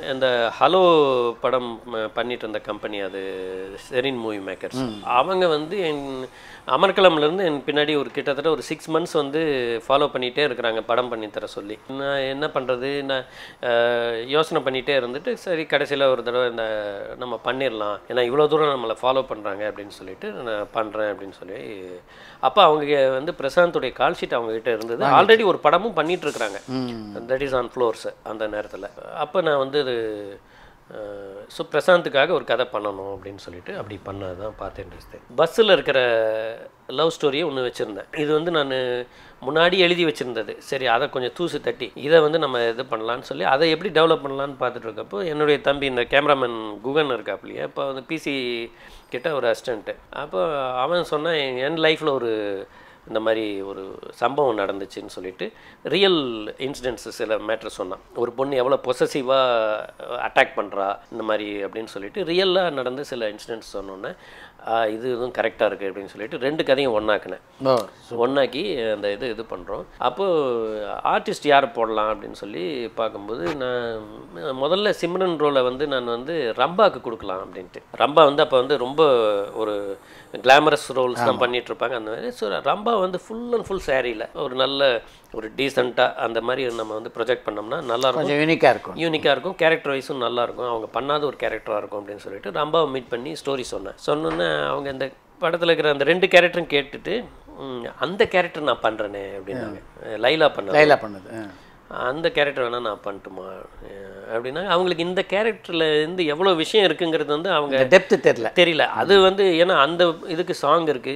இந்த ஹலோ படம் ம- பண்ணிட்டு இருந்த கம்பெனி அது செரின் மூவி மேக்கர்ஸ் அவங்க வந்து என் அமர்கலம்ல இருந்து என் பின்னாடி ஒரு கிட்டத்தட்ட ஒரு சிக்ஸ் மந்த்ஸ் வந்து ஃபாலோ பண்ணிகிட்டே இருக்கிறாங்க படம் பண்ணி தர சொல்லி நான் என்ன பண்ணுறது நான் அஹ், யோசனை பண்ணிகிட்டே இருந்துட்டு சரி கடைசியில் ஒரு தடவை இந்த நம்ம பண்ணிடலாம் ஏன்னா இவ்வளோ தூரம் நம்மளை ஃபாலோ பண்ணுறாங்க அப்படின்னு சொல்லிட்டு நான் பண்ணுறேன் அப்படின்னு சொல்லி அப்போ அவங்க வந்து பிரசாந்தோடைய கால் ஷீட் அவங்க கிட்ட இருந்தது ஆல்ரெடி ஒரு படமும் பண்ணிட்டு இருக்கிறாங்க தட் இஸ் ஆன் ஃப்ளோர்ஸ் அந்த நேரத்தில் அப்போ நான் வந்து இது ஸோ பிரசாந்துக்காக ஒரு கதை பண்ணணும் அப்படின்னு சொல்லிட்டு அப்படி பண்ணது தான் பார்த்தேன் பஸ்ஸில் இருக்கிற லவ் ஸ்டோரியை ஒன்று வச்சுருந்தேன் இது வந்து நான் முன்னாடி எழுதி வச்சுருந்தது சரி அதை கொஞ்சம் தூசு தட்டி இதை வந்து நம்ம இது பண்ணலான்னு சொல்லி அதை எப்படி டெவலப் பண்ணலான்னு பார்த்துட்டு இருக்கப்போ என்னுடைய தம்பி இந்த கேமராமேன் குகன் இருக்காப்லையே இப்போ வந்து பிசி கிட்ட ஒரு அசிஸ்டண்ட்டு அப்போ அவன் சொன்னான் என் லைஃப்பில் ஒரு இந்த மாதிரி ஒரு சம்பவம் நடந்துச்சுன்னு சொல்லிட்டு ரியல் இன்சிடென்ட்ஸ் சில மேட்ரு சொன்னான் ஒரு பொண்ணு எவ்வளோ பொசசிவாக அட்டாக் பண்ணுறா இந்த மாதிரி அப்படின்னு சொல்லிட்டு ரியலாக நடந்த சில இன்சிடென்ட்ஸ் சொன்னோன்னே ஆ, இது இதுவும் கரெக்டாக இருக்குது அப்படின்னு சொல்லிட்டு ரெண்டு கதையும் ஒன்றாக்குனேன் ஓ ஒன்றாக்கி அந்த இது இது பண்ணுறோம் அப்போது ஆர்டிஸ்ட் யாரை போடலாம் அப்படின்னு சொல்லி பார்க்கும்போது நான் முதல்ல சிம்ரன் ரோலை வந்து நான் வந்து ரம்பாக்கு கொடுக்கலாம் அப்படின்ட்டு ரம்பா வந்து அப்போ வந்து ரொம்ப ஒரு கிளாமரஸ் ரோல்ஸ் தான் பண்ணிட்டு இருப்பாங்க அந்த மாதிரி ஸோ ரம்பா வந்து ஃபுல் அண்ட் ஃபுல் சேரீல ஒரு நல்ல ஒரு டீசெண்டாக அந்த மாதிரி நம்ம வந்து ப்ரொஜெக்ட் பண்ணோம்னா நல்லா இருக்கும் கொஞ்சம் யூனிக்காக இருக்கும் யூனிக்காக இருக்கும் கேரக்டர் வைஸும் நல்லா இருக்கும் அவங்க பண்ணாத ஒரு கேரக்டராக இருக்கும் அப்படின்னு சொல்லிட்டு ரம்பாவை மீட் பண்ணி ஸ்டோரி சொன்னேன் சொன்னோன்னே அவங்க இந்த படத்தில் இருக்கிற அந்த ரெண்டு கேரக்டரும் கேட்டுட்டு ம், அந்த கேரக்டர் நான் பண்ணுறேனே அப்படின்னாங்க லைலா பண்ண லைலா பண்ணுது ஆ. அந்த கேரக்டர் வேணால் நான் பண்ணட்டுமா அஹ் அப்படின்னா அவங்களுக்கு இந்த கேரக்டரில் இருந்து எவ்வளோ விஷயம் இருக்குங்கிறது வந்து அவங்க இந்த டெப்த்து தெரில தெரியல அது வந்து ஏன்னா அந்த இதுக்கு சாங் இருக்கு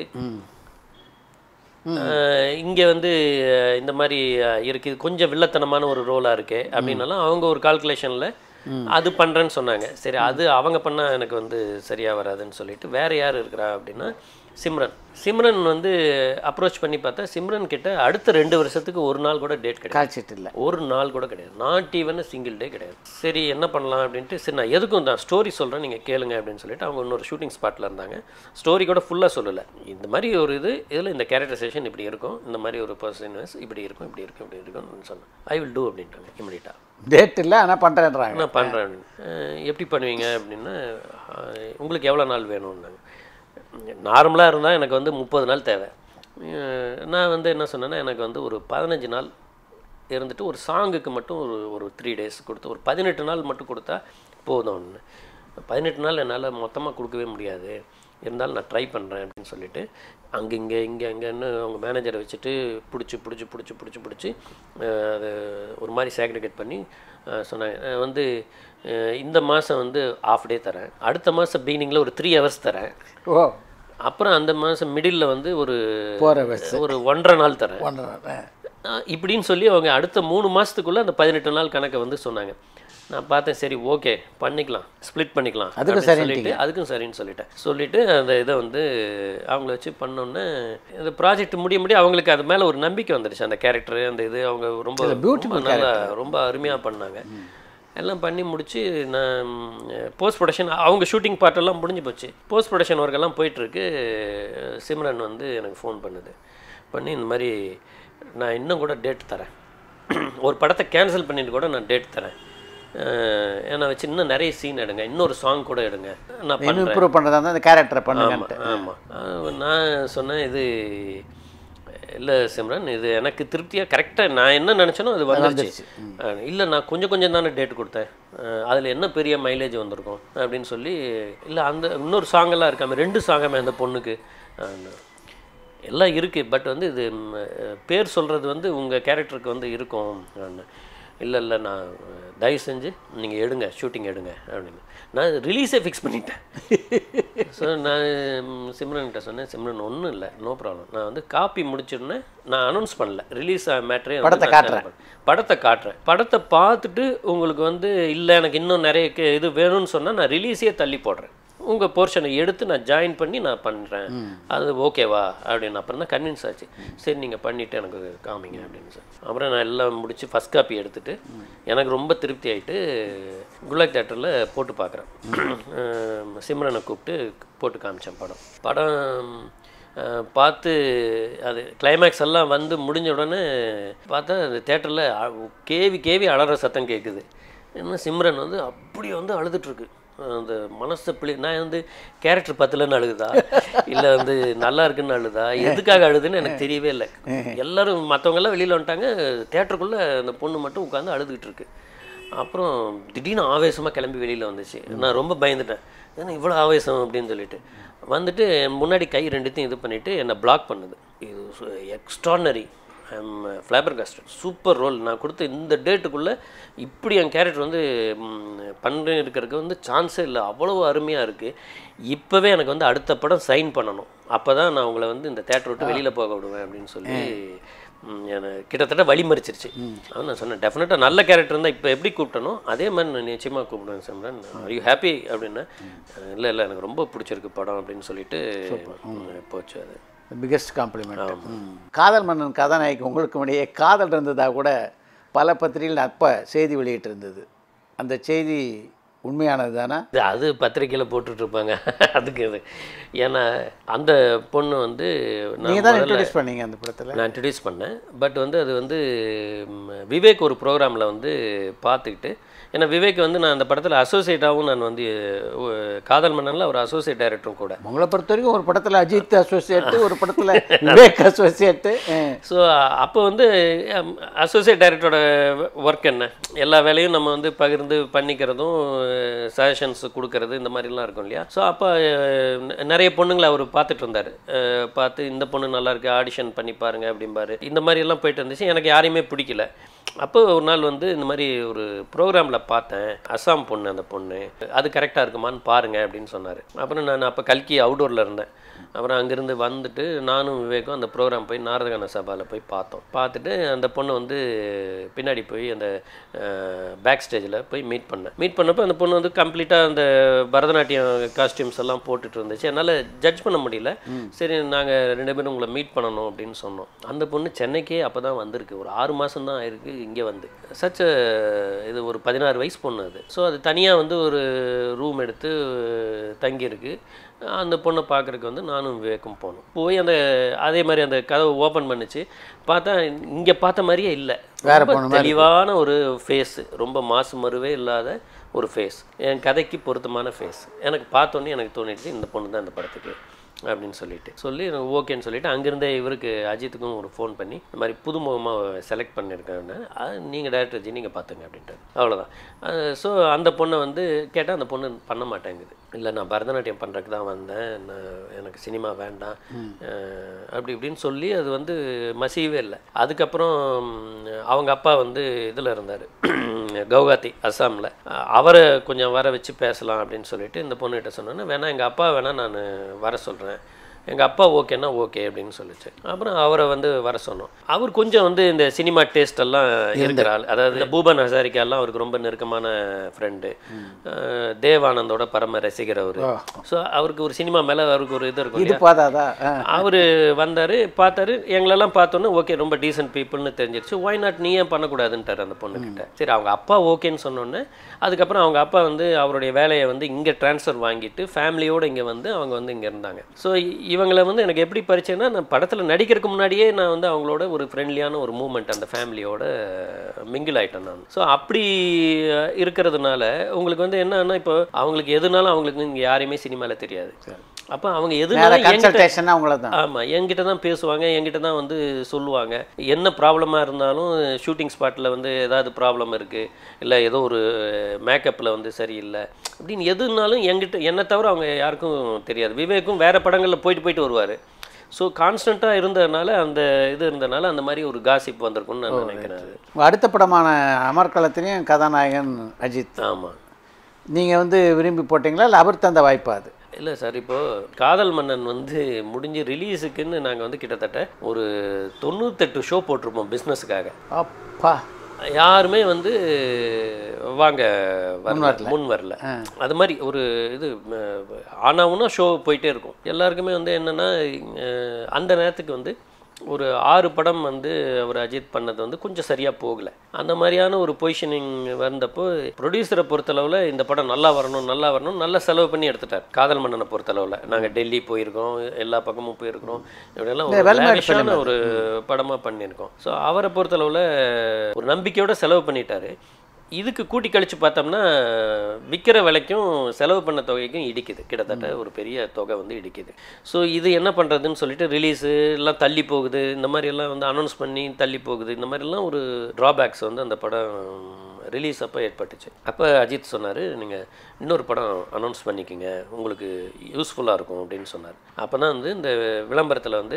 இங்கே வந்து அஹ், இந்த மாதிரி அஹ், இருக்கு இது கொஞ்சம் வில்லத்தனமான ஒரு ரோலாக இருக்கு அப்படின்னாலும் அவங்க ஒரு கால்குலேஷனில் அது பண்ணுறேன்னு சொன்னாங்க சரி அது அவங்க பண்ணால் எனக்கு வந்து சரியாக வராதுன்னு சொல்லிட்டு வேற யார் இருக்கிறா அப்படின்னா சிம்ரன் சிம்ரன் வந்து அப்ரோச் பண்ணி பார்த்தா சிம்ரன் கிட்ட அடுத்த ரெண்டு வருஷத்துக்கு ஒரு நாள் கூட டேட் கிடையாது கால்ஷீட் இல்லை ஒரு நாள் கூட கிடையாது நாட் ஈவன் சிங்கிள் டே கிடையாது சரி என்ன பண்ணலாம் அப்படின்ட்டு சரி நான் எதுக்கும் நான் ஸ்டோரி சொல்கிறேன் நீங்கள் கேளுங்க அப்படின்னு சொல்லிட்டு அவங்க இன்னொரு ஷூட்டிங் ஸ்பாட்டில் இருந்தாங்க ஸ்டோரி கூட ஃபுல்லாக சொல்லலை இந்த மாதிரி ஒரு இது இதில் இந்த கேரக்டரைசேஷன் இப்படி இருக்கும் இந்த மாதிரி ஒரு பர்சன்ஸ் இப்படி இருக்கும் இப்படி இருக்கும் இப்படி இருக்கும்னு சொன்னேன் ஐ வில் டூ அப்படின்ட்டாங்க இமிடியட்டாக டேட் இல்லை ஆனால் பண்ணுறேன்றாங்க நான் பண்ணுறேன் எப்படி பண்ணுவீங்க அப்படின்னா அஹ், உங்களுக்கு எவ்வளோ நாள் வேணும்னாங்க நார்மலாக இருந்தால் எனக்கு வந்து முப்பது நாள் தேவை அஹ், நான் வந்து என்ன சொன்னேன்னா எனக்கு வந்து ஒரு பதினஞ்சு நாள் இருந்துட்டு ஒரு சாங்குக்கு மட்டும் ஒரு ஒரு த்ரீ டேஸ் கொடுத்து ஒரு பதினெட்டு நாள் மட்டும் கொடுத்தா போதும்னு பதினெட்டு நாள் என்னால் மொத்தமாக கொடுக்கவே முடியாது இருந்தாலும் நான் ட்ரை பண்ணுறேன் அப்படின்னு சொல்லிட்டு அங்கே இங்கே இங்கே அங்கேன்னு அவங்க மேனேஜரை வச்சுட்டு பிடிச்சி பிடிச்சி பிடிச்சி பிடிச்சி பிடிச்சி அஹ், அது ஒரு மாதிரி சேக்ரிகேட் பண்ணி அஹ், சொன்னாங்க அஹ், வந்து அஹ், இந்த மாதம் வந்து ஆஃப் டே தரேன் அடுத்த மாதம் பீனிங்கில் ஒரு த்ரீ ஹவர்ஸ் தரேன் ஓ அப்புறம் அந்த மாதம் மிடில் வந்து ஒரு போகிற பஸ் ஒரு ஒன்றரை நாள் தரேன் ஒன்றரை ஆஹ் இப்படின்னு சொல்லி அவங்க அடுத்த மூணு மாதத்துக்குள்ளே அந்த பதினெட்டு நாள் கணக்கை வந்து சொன்னாங்க நான் பார்த்தேன் சரி ஓகே பண்ணிக்கலாம் ஸ்ப்ளிட் பண்ணிக்கலாம் அதுக்கும் அப்படின்னு சரின்ட்டீங்க. சொல்லிட்டு அதுக்கும் சரின்னு சொல்லிட்டேன் சொல்லிட்டு அந்த இதை வந்து அவங்கள வச்சு பண்ணோன்னே இந்த ப்ராஜெக்ட் முடிய முடிய அவங்களுக்கு அது மேலே ஒரு நம்பிக்கை வந்துடுச்சு அந்த கேரக்டர் அந்த இது அவங்க ரொம்ப ரொம்ப நல்லா ரொம்ப அருமையாக பண்ணாங்க எல்லாம் பண்ணி முடிச்சு நான் போஸ்ட் ப்ரொடக்ஷன் அவங்க ஷூட்டிங் பார்ட்டெல்லாம் முடிஞ்சு போச்சு போஸ்ட் ப்ரொடக்ஷன் ஒர்க் எல்லாம் போயிட்டுருக்கு சிம்ரன் வந்து எனக்கு ஃபோன் பண்ணுது பண்ணி இந்த மாதிரி நான் இன்னும் கூட டேட் தரேன் ஒரு படத்தை கேன்சல் பண்ணிட்டு கூட நான் டேட் தரேன் அஹ் என்னை வச்சு இன்னும் நிறைய சீன் எடுங்க இன்னொரு சாங் கூட எடுங்க நான் இன்னும் பண்ணுறேன் இம்ப்ரூவ் பண்ணுறதா இருந்தால் அந்த கேரக்டரை பண்ணுங்கன்ட்டு ஆமாம் நான் சொன்னேன் இது இல்லை சிம்ரன் இது எனக்கு திருப்தியாக கரெக்டாக நான் என்ன நினச்சேனோ அது வந்துருச்சு இல்லை நான் கொஞ்சம் கொஞ்சம் தானே டேட் கொடுத்தேன் அதில் என்ன பெரிய மைலேஜ் வந்திருக்கும் அப்படின்னு சொல்லி இல்லை அந்த இன்னொரு சாங்கெல்லாம் இருக்காம ரெண்டு சாங்கமே அந்த பொண்ணுக்கு ஆஹ் எல்லாம் இருக்குது பட் வந்து இது ம், பேர் சொல்கிறது வந்து உங்கள் கேரக்டருக்கு வந்து இருக்கும் இல்லை இல்லை நான் தயவு செஞ்சு நீங்கள் எடுங்க ஷூட்டிங் எடுங்க அப்படின்னு நான் ரிலீஸே ஃபிக்ஸ் பண்ணிட்டேன் ஸோ நான் ம், சிம்ரன்கிட்ட சொன்னேன் சிம்ரன் ஒன்றும் இல்லை நோ ப்ராப்ளம் நான் வந்து காப்பி முடிச்சிருந்தேன் நான் அனௌன்ஸ் பண்ணல ரிலீஸ் மேட்ரே படத்தை காட்டுறேன். படத்தை காட்டுறேன் படத்தை பார்த்துட்டு உங்களுக்கு வந்து இல்லை எனக்கு இன்னும் நிறைய கே- இது வேணும்னு சொன்னால் நான் ரிலீஸே தள்ளி போடுறேன் உங்கள் போர்ஷனை எடுத்து நான் ஜாயின் பண்ணி நான் பண்ணுறேன் அது ஓகேவா அப்படின்னு அப்புறம் தான் கன்வின்ஸ் ஆச்சு சரி நீங்கள் பண்ணிவிட்டு எனக்கு காமிங்க அப்படின்னு சொல்லி அப்புறம் நான் எல்லாம் முடித்து ஃபஸ்ட் காப்பி எடுத்துட்டு எனக்கு ரொம்ப திருப்தி ஆயிட்டு குலாக் தேட்டரில் போட்டு பார்க்குறேன் சிம்ரனை கூப்பிட்டு போட்டு காமிச்சேன் படம் படம் அஹ், பார்த்து அது கிளைமேக்ஸ் எல்லாம் வந்து முடிஞ்ச உடனே பார்த்தா அந்த தேட்டரில் கேவி கேவி அலற சத்தம் கேட்குது என்ன சிம்ரன் வந்து அப்படி வந்து அழுதுட்டுருக்கு அந்த மனசை பிள்ளை நான் வந்து கேரக்டர் பத்தலன்னு அழுகுதா இல்லை வந்து நல்லா இருக்குன்னு அழுதா எதுக்காக அழுதுன்னு எனக்கு தெரியவே இல்லை எல்லாரும் மற்றவங்க எல்லாம் வெளியில் வந்துட்டாங்க தேட்டருக்குள்ளே அந்த பொண்ணு மட்டும் உட்காந்து அழுதுகிட்டு இருக்கு அப்புறம் திடீர்னு ஆவேசமாக கிளம்பி வெளியில் வந்துச்சு நான் ரொம்ப பயந்துட்டேன் ஏன்னா இவ்வளோ ஆவேசம் அப்படின்னு சொல்லிட்டு வந்துட்டு என் முன்னாடி கை ரெண்டுத்தையும் இது பண்ணிவிட்டு என்னை பிளாக் பண்ணுது இது extraordinary I'm flabbergasted super role நான் கொடுத்த இந்த டேட்டுக்குள்ளே இப்படி என் கேரக்டர் வந்து பண்ணி இருக்கிறதுக்கு வந்து சான்ஸே இல்லை அவ்வளோ அருமையாக இருக்குது இப்போவே எனக்கு வந்து அடுத்த படம் சைன் பண்ணணும் அப்போ தான் நான் உங்களை வந்து இந்த தேட்டர் விட்டு வெளியில் போக விடுவேன் அப்படின்னு சொல்லி ம், எனக்கு கிட்டத்தட்ட வழிமறிச்சிருச்சு அதான் நான் சொன்னேன் டெஃபினட்டாக நல்ல கேரக்டர் இருந்தால் இப்போ எப்படி கூப்பிட்டனோ அதே மாதிரி நான் நிச்சயமாக கூப்பிடுவேன் சிம்ரன் ஆர் யூ ஹாப்பி அப்படின்னா இல்லை இல்லை எனக்கு ரொம்ப பிடிச்சிருக்கு படம் அப்படின்னு சொல்லிட்டு ம், போச்சு அது பிக்கஸ்ட் காம்ப்ளிமெண்ட் காதல் மன்னன் கதாநாயகி உங்களுக்கு இடையே காதல் இருந்ததா கூட பல பத்திரிகைகள் அப்போ செய்தி வெளியிட்டு இருந்தது அந்த செய்தி உண்மையானது தானே இது அது பத்திரிக்கையில் போட்டுட்ருப்பாங்க அதுக்கு இது ஏன்னா அந்த பொண்ணு வந்து நான் நீங்கள் தான் முதல்ல- இன்ட்ரடியூஸ் பண்ணீங்க அந்த படத்தில் நான் இன்ட்ரடியூஸ் பண்ணேன் பட் வந்து அது வந்து ம், விவேக் ஒரு ப்ரோக்ராமில் வந்து பார்த்துக்கிட்டு ஏன்னா விவேக் வந்து நான் அந்த படத்தில் அசோசியேட்டாகவும் நான் வந்து அஹ், காதல் மன்னனில் ஒரு அசோசியேட் டைரக்டரும் கூட உங்களை பொறுத்த வரைக்கும் ஒரு படத்தில் அஜித் அசோசியேட்டு ஒரு படத்தில் விவேக் அசோசியேட்டு ஸோ அப்போ வந்து அசோசியேட் டைரக்டரோட ஒர்க் என்ன எல்லா வேலையும் நம்ம வந்து பகிர்ந்து பண்ணிக்கிறதும் சஜஷன்ஸ் கொடுக்கறது இந்த மாதிரிலாம் இருக்கும் இல்லையா ஸோ அப்போ நிறைய பொண்ணுங்களை அவர் பார்த்துட்டு இருந்தார் பார்த்து இந்த பொண்ணு நல்லா இருக்கு ஆடிஷன் பண்ணி பாருங்க அப்படிம்பாரு இந்த மாதிரி எல்லாம் போயிட்டு இருந்துச்சு எனக்கு யாரையுமே பிடிக்கல அப்போ ஒரு நாள் வந்து இந்த மாதிரி ஒரு ப்ரோக்ராமில் பார்த்தேன் அஸ்ஸாம் பொண்ணு அந்த பொண்ணு அது கரெக்டாக இருக்குமான்னு பாருங்க அப்படின்னு சொன்னார் அப்புறம் நான் அப்போ கல்கி அவுடோரில் இருந்தேன் அப்புறம் அங்கேருந்து வந்துட்டு நானும் விவேக்கும் அந்த ப்ரோக்ராம் போய் நாரதகான சபாவில் போய் பார்த்தோம் பார்த்துட்டு அந்த பொண்ணு வந்து பின்னாடி போய் அந்த பேக் ஸ்டேஜில் போய் மீட் பண்ணேன் மீட் பண்ணப்போ அந்த பொண்ணு வந்து கம்ப்ளீட்டாக அந்த பரதநாட்டியம் காஸ்டியூம்ஸ் எல்லாம் போட்டுட்டு இருந்துச்சு என்னால் ஜட்ஜ் பண்ண முடியல சரி நாங்கள் ரெண்டு பேரும் உங்களை மீட் பண்ணணும் அப்படின்னு சொன்னோம் அந்த பொண்ணு சென்னைக்கே அப்போ தான் வந்திருக்கு ஒரு ஆறு மாதம் தான் ஆயிருக்கு இங்கே வந்து சச்ச இது ஒரு பதினாறு வயசு பொண்ணு அது ஸோ அது தனியாக வந்து ஒரு ரூம் எடுத்து தங்கியிருக்கு அந்த பொண்ணை பார்க்குறதுக்கு வந்து நானும் விவேக்கும் போனோம் போய் அந்த அதே மாதிரி அந்த கதவை ஓப்பன் பண்ணுச்சு பார்த்தா இங்கே பார்த்த மாதிரியே இல்லை வேற ரொம்ப பொண்ணு மாதிரி தெளிவான ஒரு ஃபேஸ் ரொம்ப மாசு மறுவே இல்லாத ஒரு ஃபேஸ் என் கதைக்கு பொருத்தமான ஃபேஸ் எனக்கு பார்த்தோன்னே எனக்கு தோணிடுச்சு இந்த பொண்ணு தான் இந்த படத்துக்கு அப்படின்னு சொல்லிட்டு சொல்லி ஓகேன்னு சொல்லிட்டு அங்கேருந்தே இவருக்கு அஜித்துக்கும் ஒரு ஃபோன் பண்ணி இந்த மாதிரி புதுமுகமாக செலக்ட் பண்ணியிருக்காங்க அது நீங்கள் டேரக்டர் ஜி நீங்கள் பார்த்துங்க அப்படின்ட்டு அவ்வளோதான் ஸோ அந்த பொண்ணை வந்து கேட்டால் அந்த பொண்ணு பண்ண மாட்டேங்குது இல்லை நான் பரதநாட்டியம் பண்ணுறதுக்கு தான் வந்தேன் நான் எனக்கு சினிமா வேண்டாம் அஹ் அப்படி இப்படின்னு சொல்லி அது வந்து மசியவே இல்லை அதுக்கப்புறம் ம், அவங்க அப்பா வந்து இதில் இருந்தார் கவுகாத்தி அஸ்ஸாமில் அவரை கொஞ்சம் வர வச்சு பேசலாம் அப்படின்னு சொல்லிட்டு இந்த பொண்ணுகிட்ட சொன்னோன்னே வேணா எங்கள் அப்பா வேணா நான் வர சொல்கிறேன் எங்கள் அப்பா ஓகேன்னா ஓகே அப்படின்னு சொல்லிச்சு அப்புறம் அவரை வந்து வர சொன்னோம் அவர் கொஞ்சம் வந்து இந்த சினிமா டேஸ்ட் எல்லாம் இருக்கிற ஆள் அதாவது இந்த பூபன் ஹசாரிகா எல்லாம் அவருக்கு ரொம்ப நெருக்கமான ஃப்ரெண்டு தேவானந்தோட பரம ரசிகர் அவர் ஸோ அவருக்கு ஒரு சினிமா மேலே அவருக்கு ஒரு இது இருக்கும் இது இல்லையா? பார்த்தாதா ஆ. அவர் வந்தார் பார்த்தாரு எங்களெல்லாம் பார்த்தோன்னே ஓகே ரொம்ப டீசென்ட் பீப்புள்னு தெரிஞ்சிருச்சு ஒய் நாட் நீ ஏன் பண்ணக்கூடாதுன்ட்டார் அந்த பொண்ணுக்கிட்ட சரி அவங்க அப்பா ஓகேன்னு சொன்னோன்னே அதுக்கப்புறம் அவங்க அப்பா வந்து அவருடைய வேலையை வந்து இங்கே ட்ரான்ஸ்ஃபர் வாங்கிட்டு ஃபேமிலியோடு இங்கே வந்து அவங்க வந்து இங்கே இருந்தாங்க ஸோ இவங்களை வந்து எனக்கு எப்படி பரிச்சயம்னா நான் படத்தில் நடிக்கிறதுக்கு முன்னாடியே நான் வந்து அவங்களோட ஒரு ஃப்ரெண்ட்லியான ஒரு மூமெண்ட் அந்த ஃபேமிலியோட மிங்கிள் ஆயிட்டேன் நான் ஸோ அப்படி இருக்கிறதுனால உங்களுக்கு வந்து என்னன்னா இப்போ அவங்களுக்கு எதுனாலும் அவங்களுக்கு இங்கே யாரையுமே சினிமாவில் தெரியாது அப்போ அவங்க நேரா எதுனாலும் என்கிட்ட கன்சல்டேஷன் அவங்கள தான் ஆமாம் என்கிட்ட தான் பேசுவாங்க என்கிட்ட தான் வந்து சொல்லுவாங்க என்ன ப்ராப்ளமாக இருந்தாலும் ஷூட்டிங் ஸ்பாட்டில் வந்து ஏதாவது ப்ராப்ளம் இருக்குது இல்லை ஏதோ ஒரு மேக்கப்பில் வந்து சரியில்லை அப்படின்னு எதுனாலும் என்கிட்ட என்னை தவிர அவங்க யாருக்கும் தெரியாது விவேக்கும் வேறு படங்களில் போயிட்டு போயிட்டு வருவார் ஸோ கான்ஸ்டண்ட்டாக இருந்ததுனால அந்த இது இருந்ததுனால அந்த மாதிரி ஒரு காசிப் வந்திருக்கும்னு நான் நினைக்கிறேன் அது உங்க அடுத்த படமான அமர்க்களத்திலையும் கதாநாயகன் அஜித் ஆமாம் நீங்கள் வந்து விரும்பி போட்டிங்களா இல்லை அவர் தந்த வாய்ப்பா அது இல்லை சார் இப்போது காதல் மன்னன் வந்து முடிஞ்சு ரிலீஸுக்குன்னு நாங்கள் வந்து கிட்டத்தட்ட ஒரு தொண்ணூத்தெட்டு ஷோ போட்டிருப்போம் பிஸ்னஸுக்காக அப்பா யாருமே வந்து வாங்க வரல முன் வரல அது மாதிரி ஒரு இது ஆனாவுன்னா ஷோ போயிட்டே இருக்கும் எல்லாருக்குமே வந்து என்னன்னா அஹ், அந்த நேரத்துக்கு வந்து ஒரு ஆறு படம் வந்து அவர் அஜித் பண்ணது வந்து கொஞ்சம் சரியாக போகல அந்த மாதிரியான ஒரு பொசிஷனிங் வந்தப்போ ப்ரொடியூசரை பொறுத்தளவில் இந்த படம் நல்லா வரணும் நல்லா வரணும் நல்லா செலவு பண்ணி எடுத்துட்டார் காதல் மன்னனை பொறுத்தளவில் நாங்கள் டெல்லி போயிருக்கோம் எல்லா பக்கமும் போயிருக்கிறோம் இப்படியெல்லாம் ஒரு well-made lavish-ஆன ஒரு படமாக பண்ணியிருக்கோம் ஸோ அவரை பொறுத்தளவில் ஒரு நம்பிக்கையோட செலவு பண்ணிட்டாரு இதுக்கு கூட்டி கழிச்சு பார்த்தோம்னா விற்கிற விலைக்கும் செலவு பண்ண தொகைக்கும் இடிக்குது கிட்டத்தட்ட ஒரு பெரிய தொகை வந்து இடிக்குது ஸோ இது என்ன பண்ணுறதுன்னு சொல்லிட்டு ரிலீஸு எல்லாம் தள்ளி போகுது இந்த மாதிரி எல்லாம் வந்து அனௌன்ஸ் பண்ணி தள்ளி போகுது இந்த மாதிரிலாம் ஒரு ட்ராபேக்ஸ் வந்து அந்த படம் ரிலீஸ் அப்போ ஏற்பட்டுச்சு அப்போ அஜித் சொன்னார் நீங்கள் இன்னொரு படம் அனௌன்ஸ் பண்ணிக்கிங்க உங்களுக்கு யூஸ்ஃபுல்லாக இருக்கும் அப்படின்னு சொன்னார் அப்போ தான் வந்து இந்த விளம்பரத்தில் வந்து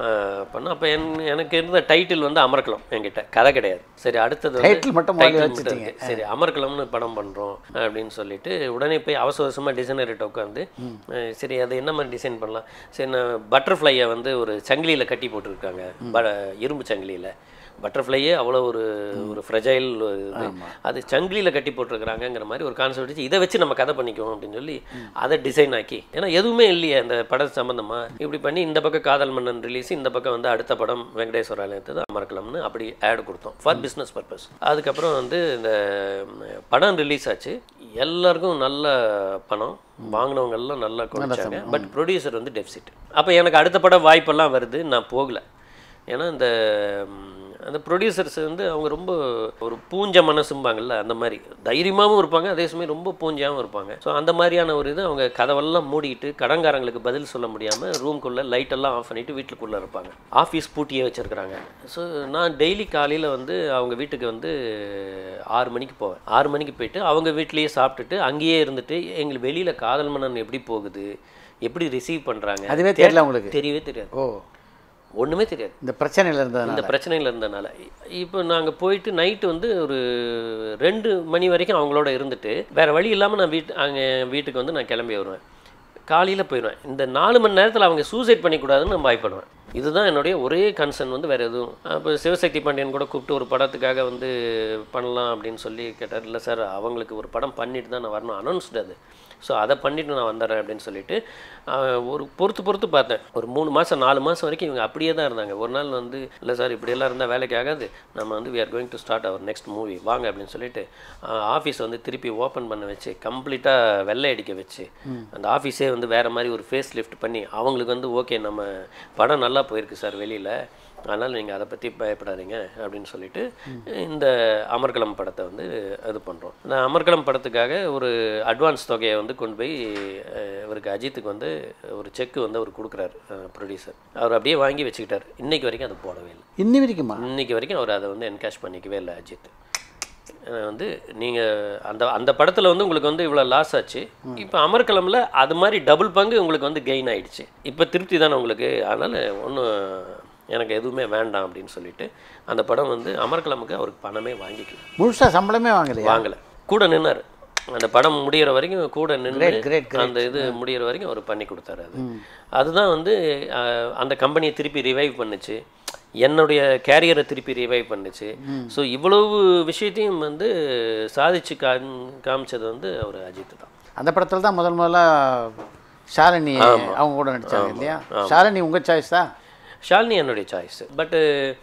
பண்ண அப்போ என் எனக்கு இருந்த டைட்டில் வந்து அமர்க்கலாம் என்கிட்ட கதை கிடையாது சரி அடுத்தது வந்து டைட்டில் மட்டும் முதல்ல title மட்டும் வச்சுட்டீங்க. இருக்கு. சரி அமர்கலம்னு படம் பண்ணுறோம் அப்படின்னு சொல்லிட்டு உடனே போய் அவசர அவசரமாக டிசைனர்கிட்ட உட்காந்து அஹ் சரி அது என்ன மாதிரி டிசைன் பண்ணலாம் சரி நான் பட்டர்ஃப்ளையை வந்து ஒரு சங்கிலியில் கட்டி போட்டிருக்காங்க ப இரும்பு சங்கிலியில் பட்டர்ஃப்ளையே அவ்வளோ ஒரு ஒரு ஃப்ரெஜைல் இது அது சங்கிலியில் கட்டி போட்டிருக்கிறாங்கங்கிற மாதிரி ஒரு கான்செப்ட் வச்சு இதை வச்சு நம்ம கதை பண்ணிக்குவோம் அப்படின்னு சொல்லி அதை டிசைன் ஆக்கி ஏன்னா எதுவுமே இல்லையே அந்த படம் சம்மந்தமா இப்படி பண்ணி இந்த பக்கம் காதல் மன்னன் ரிலீஸ் இந்த பக்கம் வந்து அடுத்த படம் வெங்கடேஸ்வர ஆலயத்தை அமர்க்கலம்னு அப்படி ஆட் கொடுத்தோம் ஃபார் பிஸ்னஸ் பர்பஸ் அதுக்கப்புறம் வந்து இந்த ம், படம் ரிலீஸ் ஆச்சு எல்லாருக்கும் நல்ல பணம் வாங்கினவங்க எல்லாம் நல்லா குறைச்சாங்க பட் ப்ரொடியூசர் வந்து டெபிசிட் அப்போ எனக்கு அடுத்த படம் வாய்ப்பெல்லாம் வருது நான் போகல ஏன்னா இந்த ம், அந்த ப்ரொடியூசர்ஸ் வந்து அவங்க ரொம்ப ஒரு பூஞ்ச மனசும்பாங்கல்ல அந்த மாதிரி தைரியமாகவும் இருப்பாங்க அதே சமயம் ரொம்ப பூஞ்சாகவும் இருப்பாங்க ஸோ அந்த மாதிரியான ஒரு இது அவங்க கதவெல்லாம் மூடிட்டு கடன்காரங்களுக்கு பதில் சொல்ல முடியாமல் ரூம்குள்ளே லைட்டெல்லாம் ஆஃப் பண்ணிட்டு வீட்டுக்குள்ளே இருப்பாங்க ஆஃபீஸ் பூட்டியே வச்சுருக்கிறாங்க ஸோ நான் டெய்லி காலையில் வந்து அவங்க வீட்டுக்கு வந்து ஆறு மணிக்கு போவேன் ஆறு மணிக்கு போயிட்டு அவங்க வீட்லேயே சாப்பிட்டுட்டு அங்கேயே இருந்துட்டு எங்களுக்கு வெளியில் காதல் மன்னன் எப்படி போகுது எப்படி ரிசீவ் பண்ணுறாங்க அதுவே தெரியல உங்களுக்கு தெரியவே தெரியாது ஓ ஒன்றுமே தெரியாது இந்த பிரச்சனையில் இருந்ததுனால இந்த பிரச்சனையில் இருந்தனால இப்போ நாங்கள் போயிட்டு நைட்டு வந்து ஒரு ரெண்டு மணி வரைக்கும் அவங்களோட இருந்துட்டு வேறு வழி இல்லாமல் நான் வீட்டு அங்கே வீட்டுக்கு வந்து நான் கிளம்பி வருவேன் காலையில் போயிடுவேன் இந்த நாலு மணி நேரத்தில் அவங்க சூசைட் பண்ணிக்கூடாதுன்னு நான் பயப்படுவேன் இதுதான் என்னுடைய ஒரே கன்சர்ன் வந்து வேறு எதுவும் அப்போ சிவசக்தி பாண்டியன் கூட கூப்பிட்டு ஒரு படத்துக்காக வந்து பண்ணலாம் அப்படின்னு சொல்லி கேட்டார் இல்லை சார் அவங்களுக்கு ஒரு படம் பண்ணிட்டு தான் நான் வரணும் அனௌன்ஸ்டு அது ஸோ அதை பண்ணிட்டு நான் வந்துடுறேன் அப்படின்னு சொல்லிட்டு ஆஹ், ஒரு பொறுத்து பொறுத்து பார்த்தேன் ஒரு மூணு மாதம் நாலு மாதம் வரைக்கும் இவங்க அப்படியே தான் இருந்தாங்க ஒரு நாள் வந்து இல்லை சார் இப்படியெல்லாம் இருந்தால் வேலைக்கு ஆகாது நம்ம வந்து we are going to start our next movie வாங்க அப்படின்னு சொல்லிட்டு ஆஃபீஸ் வந்து திருப்பி ஓப்பன் பண்ண வச்சு கம்ப்ளீட்டாக வெள்ளை அடிக்க வச்சு அந்த ஆஃபீஸே வந்து வேறு மாதிரி ஒரு ஃபேஸ் லிஃப்ட் பண்ணி அவங்களுக்கு வந்து ஓகே நம்ம படம் நல்லா போயிருக்கு சார் வெளியில் அதனால் நீங்கள் அதை பற்றி பயப்படாதீங்க அப்படின்னு சொல்லிட்டு இந்த அமர்கலம் படத்தை வந்து இது பண்ணுறோம் இந்த அமர்கலம் படத்துக்காக ஒரு அட்வான்ஸ் தொகையை வந்து கொண்டு போய் அஹ், இவருக்கு அஜித்துக்கு வந்து ஒரு செக்கு வந்து அவர் கொடுக்குறாரு ப்ரொடியூசர் அவர் அப்படியே வாங்கி வச்சுக்கிட்டார் இன்னைக்கு வரைக்கும் அது போடவே இல்லை இன்னி வரைக்குமா இன்னைக்கு வரைக்கும் அவர் அதை வந்து என்கேஷ் பண்ணிக்கவே இல்லை அஜித் அஹ் வந்து நீங்கள் அந்த அந்த படத்தில் வந்து உங்களுக்கு வந்து இவ்வளோ லாஸ் ஆச்சு இப்போ அமர்கலமில் அது மாதிரி டபுள் பங்கு உங்களுக்கு வந்து கெயின் ஆயிடுச்சு இப்போ திருப்தி தானே உங்களுக்கு அதனால் ஒன்றும் எனக்கு எதுவுமே வேண்டாம் அப்படின்னு சொல்லிட்டு அந்த படம் வந்து அமர்கலமுக்கு அவருக்கு பணமே வாங்கிக்கல முழுசா சம்பளமே வாங்கலையா வாங்கலை கூட நின்னார் அந்த படம் முடியிற வரைக்கும் கூட நின்று Great, great, great. அந்த இது முடியிற வரைக்கும் அவர் பண்ணி கொடுத்தாரு அது அதுதான் வந்து அஹ், அந்த கம்பெனியை திருப்பி ரிவைவ் பண்ணுச்சு என்னுடைய கேரியரை திருப்பி ரிவைவ் பண்ணுச்சு ஸோ இவ்வளவு விஷயத்தையும் வந்து சாதிச்சு காம் காமிச்சது வந்து அவர் அஜித் தான் அந்த படத்தில் தான் முதல் முதல்ல ஷாலினி அவங்க கூட நடிச்சாங்க இல்லையா ஷாலினி உங்கள் சாய்ஸ் தான் ஷாலினி என்னுடைய சாய்ஸ் பட்டு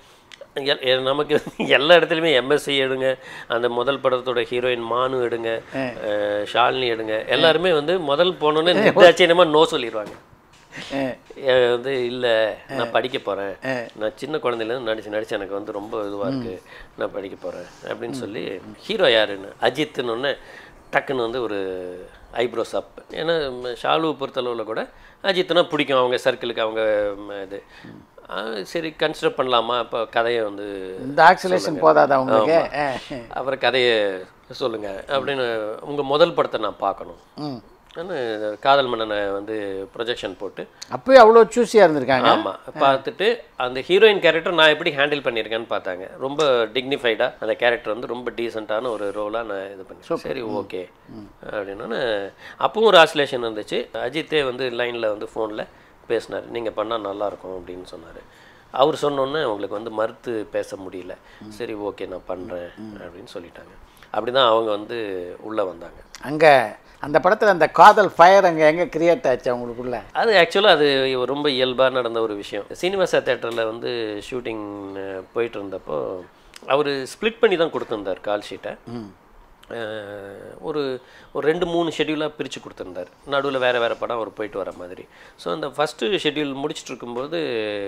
நமக்கு எல்லா இடத்துலையுமே எம்எஸ்சி எடுங்க அந்த முதல் படத்தோட ஹீரோயின் மானு எடுங்க அஹ், ஷாலினி எடுங்க எல்லாருமே வந்து முதல் போனோன்னே நிர்தாட்சியமா நோ சொல்லிடுவாங்க அஹ், அஹ் வந்து இல்லை நான் படிக்க போகிறேன் நான் சின்ன குழந்தையிலேருந்து நடிச்சு நடிச்சு எனக்கு வந்து ரொம்ப இதுவாக இருக்குது நான் படிக்க போகிறேன் அப்படின்னு சொல்லி ஹீரோ யாருன்னு அஜித்துன்னு ஒன்று டக்குன்னு வந்து ஒரு ஐப்ரோஸ் அப் ஏன்னா ம், ஷாலுவை பொறுத்தளவில் கூட அஜித்னா பிடிக்கும் அவங்க சர்க்கிளுக்கு அவங்க ம், இது ஆ, சரி கன்சிடர் பண்ணலாமா இப்போ கதையை வந்து இந்த ஆக்சிலேஷன் போதாதா உங்களுக்கு அஹ், அப்புறம் கதையை சொல்லுங்க அப்படின்னு உங்கள் முதல் படத்தை நான் பார்க்கணும் ம் நான் காதல் மன்னனை வந்து ப்ரொஜெக்ஷன் போட்டு அப்பயே அவ்வளோ சூஸியாக இருந்திருக்காங்க ஆமாம் பார்த்துட்டு அந்த ஹீரோயின் கேரக்டர் நான் எப்படி ஹேண்டில் பண்ணியிருக்கேன்னு பார்த்தாங்க ரொம்ப டிக்னிஃபைடாக அந்த கேரக்டர் வந்து ரொம்ப டீசெண்டான ஒரு ரோலாக நான் இது பண்ணேன் சரி ஓகே அப்படின்னா அப்பவும் ஒரு ஆசிலேஷன் இருந்துச்சு அஜித்தே வந்து லைனில் வந்து ஃபோனில் பேசினார் நீங்கள் பண்ணால் நல்லாயிருக்கும் அப்படின்னு சொன்னார் அவர் சொன்னோன்னே உங்களுக்கு வந்து மறுத்து பேச முடியல சரி ஓகே நான் பண்ணுறேன் அப்படின்னு சொல்லிட்டாங்க அப்படி தான் அவங்க வந்து உள்ளே வந்தாங்க அங்கே அந்த படத்தில் அந்த காதல் ஃபயர் அங்கே எங்கே கிரியேட் ஆச்சு அவங்களுக்குள்ள அது ஆக்சுவலாக அது ரொம்ப இயல்பாக நடந்த ஒரு விஷயம் சீனிவாசா தேட்டரில் வந்து ஷூட்டிங் போயிட்டு இருந்தப்போ அவர் ஸ்ப்ளிட் பண்ணி தான் கொடுத்துருந்தார் கால் ஷீட்டை அஹ், ஒரு ஒரு ரெண்டு மூணு ஷெட்யூலாக பிரித்து கொடுத்துருந்தார் நடுவில் வேறு வேறு படம் அவர் போயிட்டு வர மாதிரி ஸோ அந்த ஃபஸ்ட்டு ஷெட்யூல் முடிச்சிட்டு இருக்கும்போது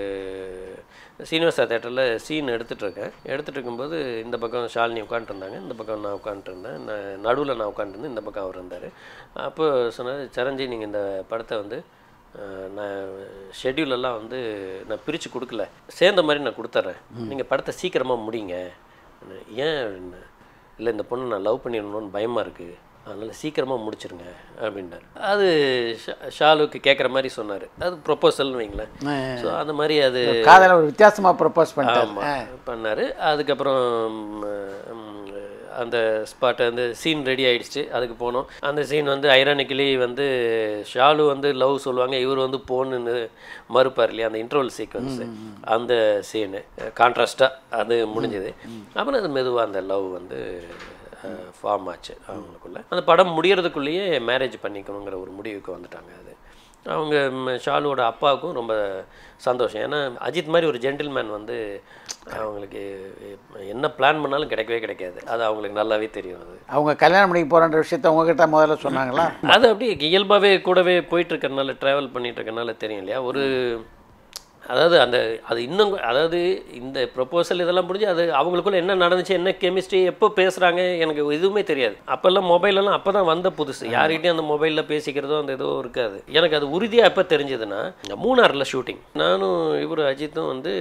சீனிவாசா தேட்டரில் சீன் எடுத்துகிட்டு இருக்கேன் எடுத்துகிட்டு இருக்கும்போது இந்த பக்கம் ஷாலினி உட்காந்துருந்தாங்க இந்த பக்கம் நான் உட்காந்துருந்தேன் நான் நடுவில் நான் உட்காந்துருந்தேன் இந்த பக்கம் அவர் இருந்தார் அப்போ சொன்னார் சரஞ்சி நீங்கள் இந்த படத்தை வந்து அஹ், நான் schedule எல்லாம் வந்து நான் பிரித்து கொடுக்கல சேர்ந்த மாதிரி நான் கொடுத்துட்றேன் நீங்கள் படத்தை சீக்கிரமாக முடிங்க ஏன் இல்லை இந்த பொண்ணு நான் லவ் பண்ணிடணும்னு பயமாக இருக்குது அதனால் சீக்கிரமாக முடிச்சிருங்க அப்படின்னாரு அது ஷா- ஷாலுக்கு கேட்குற மாதிரி சொன்னார் அது ப்ரொப்போசல்னு வைங்களேன் ஸோ அந்த மாதிரி அது காதலை ஒரு வித்தியாசமாக ப்ரப்போஸ் பண்ணிட்டார் ஆமாம் பண்ணார் அதுக்கப்புறம் ம், அந்த ஸ்பாட் அந்த சீன் ரெடி ஆயிடுச்சு அதுக்கு போனோம் அந்த சீன் வந்து ஐரானிக்கலி வந்து ஷாலு வந்து லவ் சொல்லுவாங்க இவர் வந்து போன்னு மறுப்பார் இல்லையா அந்த இன்ட்ரோல் சீக்வன்ஸு அந்த சீனு கான்ட்ராஸ்டாக அது முடிஞ்சது அப்புறம் அது மெதுவாக அந்த லவ் வந்து ஃபார்ம் ஆச்சு அவங்களுக்குள்ள அந்த படம் முடியறதுக்குள்ளேயே மேரேஜ் பண்ணிக்கணுங்கிற ஒரு முடிவுக்கு வந்துட்டாங்க அது அவங்க ம், ஷாலுவோட அப்பாவுக்கும் ரொம்ப சந்தோஷம் ஏன்னா அஜித் மாதிரி ஒரு ஜென்டில்மேன் வந்து அவங்களுக்கு என்ன பிளான் பண்ணாலும் கிடைக்கவே கிடைக்காது அது அவங்களுக்கு நல்லாவே தெரியும் அது அவங்க கல்யாணம் பண்ணிக்க போகிறன்ற விஷயத்த உங்ககிட்ட முதல்ல சொன்னாங்களா அது அப்படியே இயல்பாகவே கூடவே போயிட்டு இருக்கறனால ட்ராவல் பண்ணிட்டு இருக்கறனால தெரியும் இல்லையா ஒரு அதாவது அந்த அது இன்னும் அதாவது இந்த ப்ரொப்போசல் இதெல்லாம் முடிஞ்சு அது அவங்களுக்குள்ள என்ன நடந்துச்சு என்ன கெமிஸ்ட்ரி எப்போ பேசுகிறாங்க எனக்கு எதுவுமே தெரியாது அப்போல்லாம் மொபைலெல்லாம் அப்போ தான் வந்த புதுசு யார்கிட்டயும் அந்த மொபைலில் பேசிக்கிறதோ அந்த இதோ இருக்காது எனக்கு அது உறுதியாக எப்போ தெரிஞ்சதுன்னா இந்த மூணாறில் ஷூட்டிங் நானும் இவர் அஜித்தும் வந்து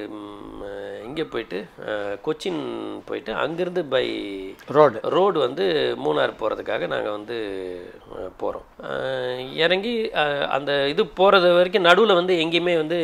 இங்கே போயிட்டு அஹ், கொச்சின் போயிட்டு அங்கேருந்து பை ரோடு ரோடு வந்து மூணார் போகிறதுக்காக நாங்கள் வந்து போகிறோம் இறங்கி அஹ், அந்த இது போகிறது வரைக்கும் நடுவில் வந்து எங்கேயுமே வந்து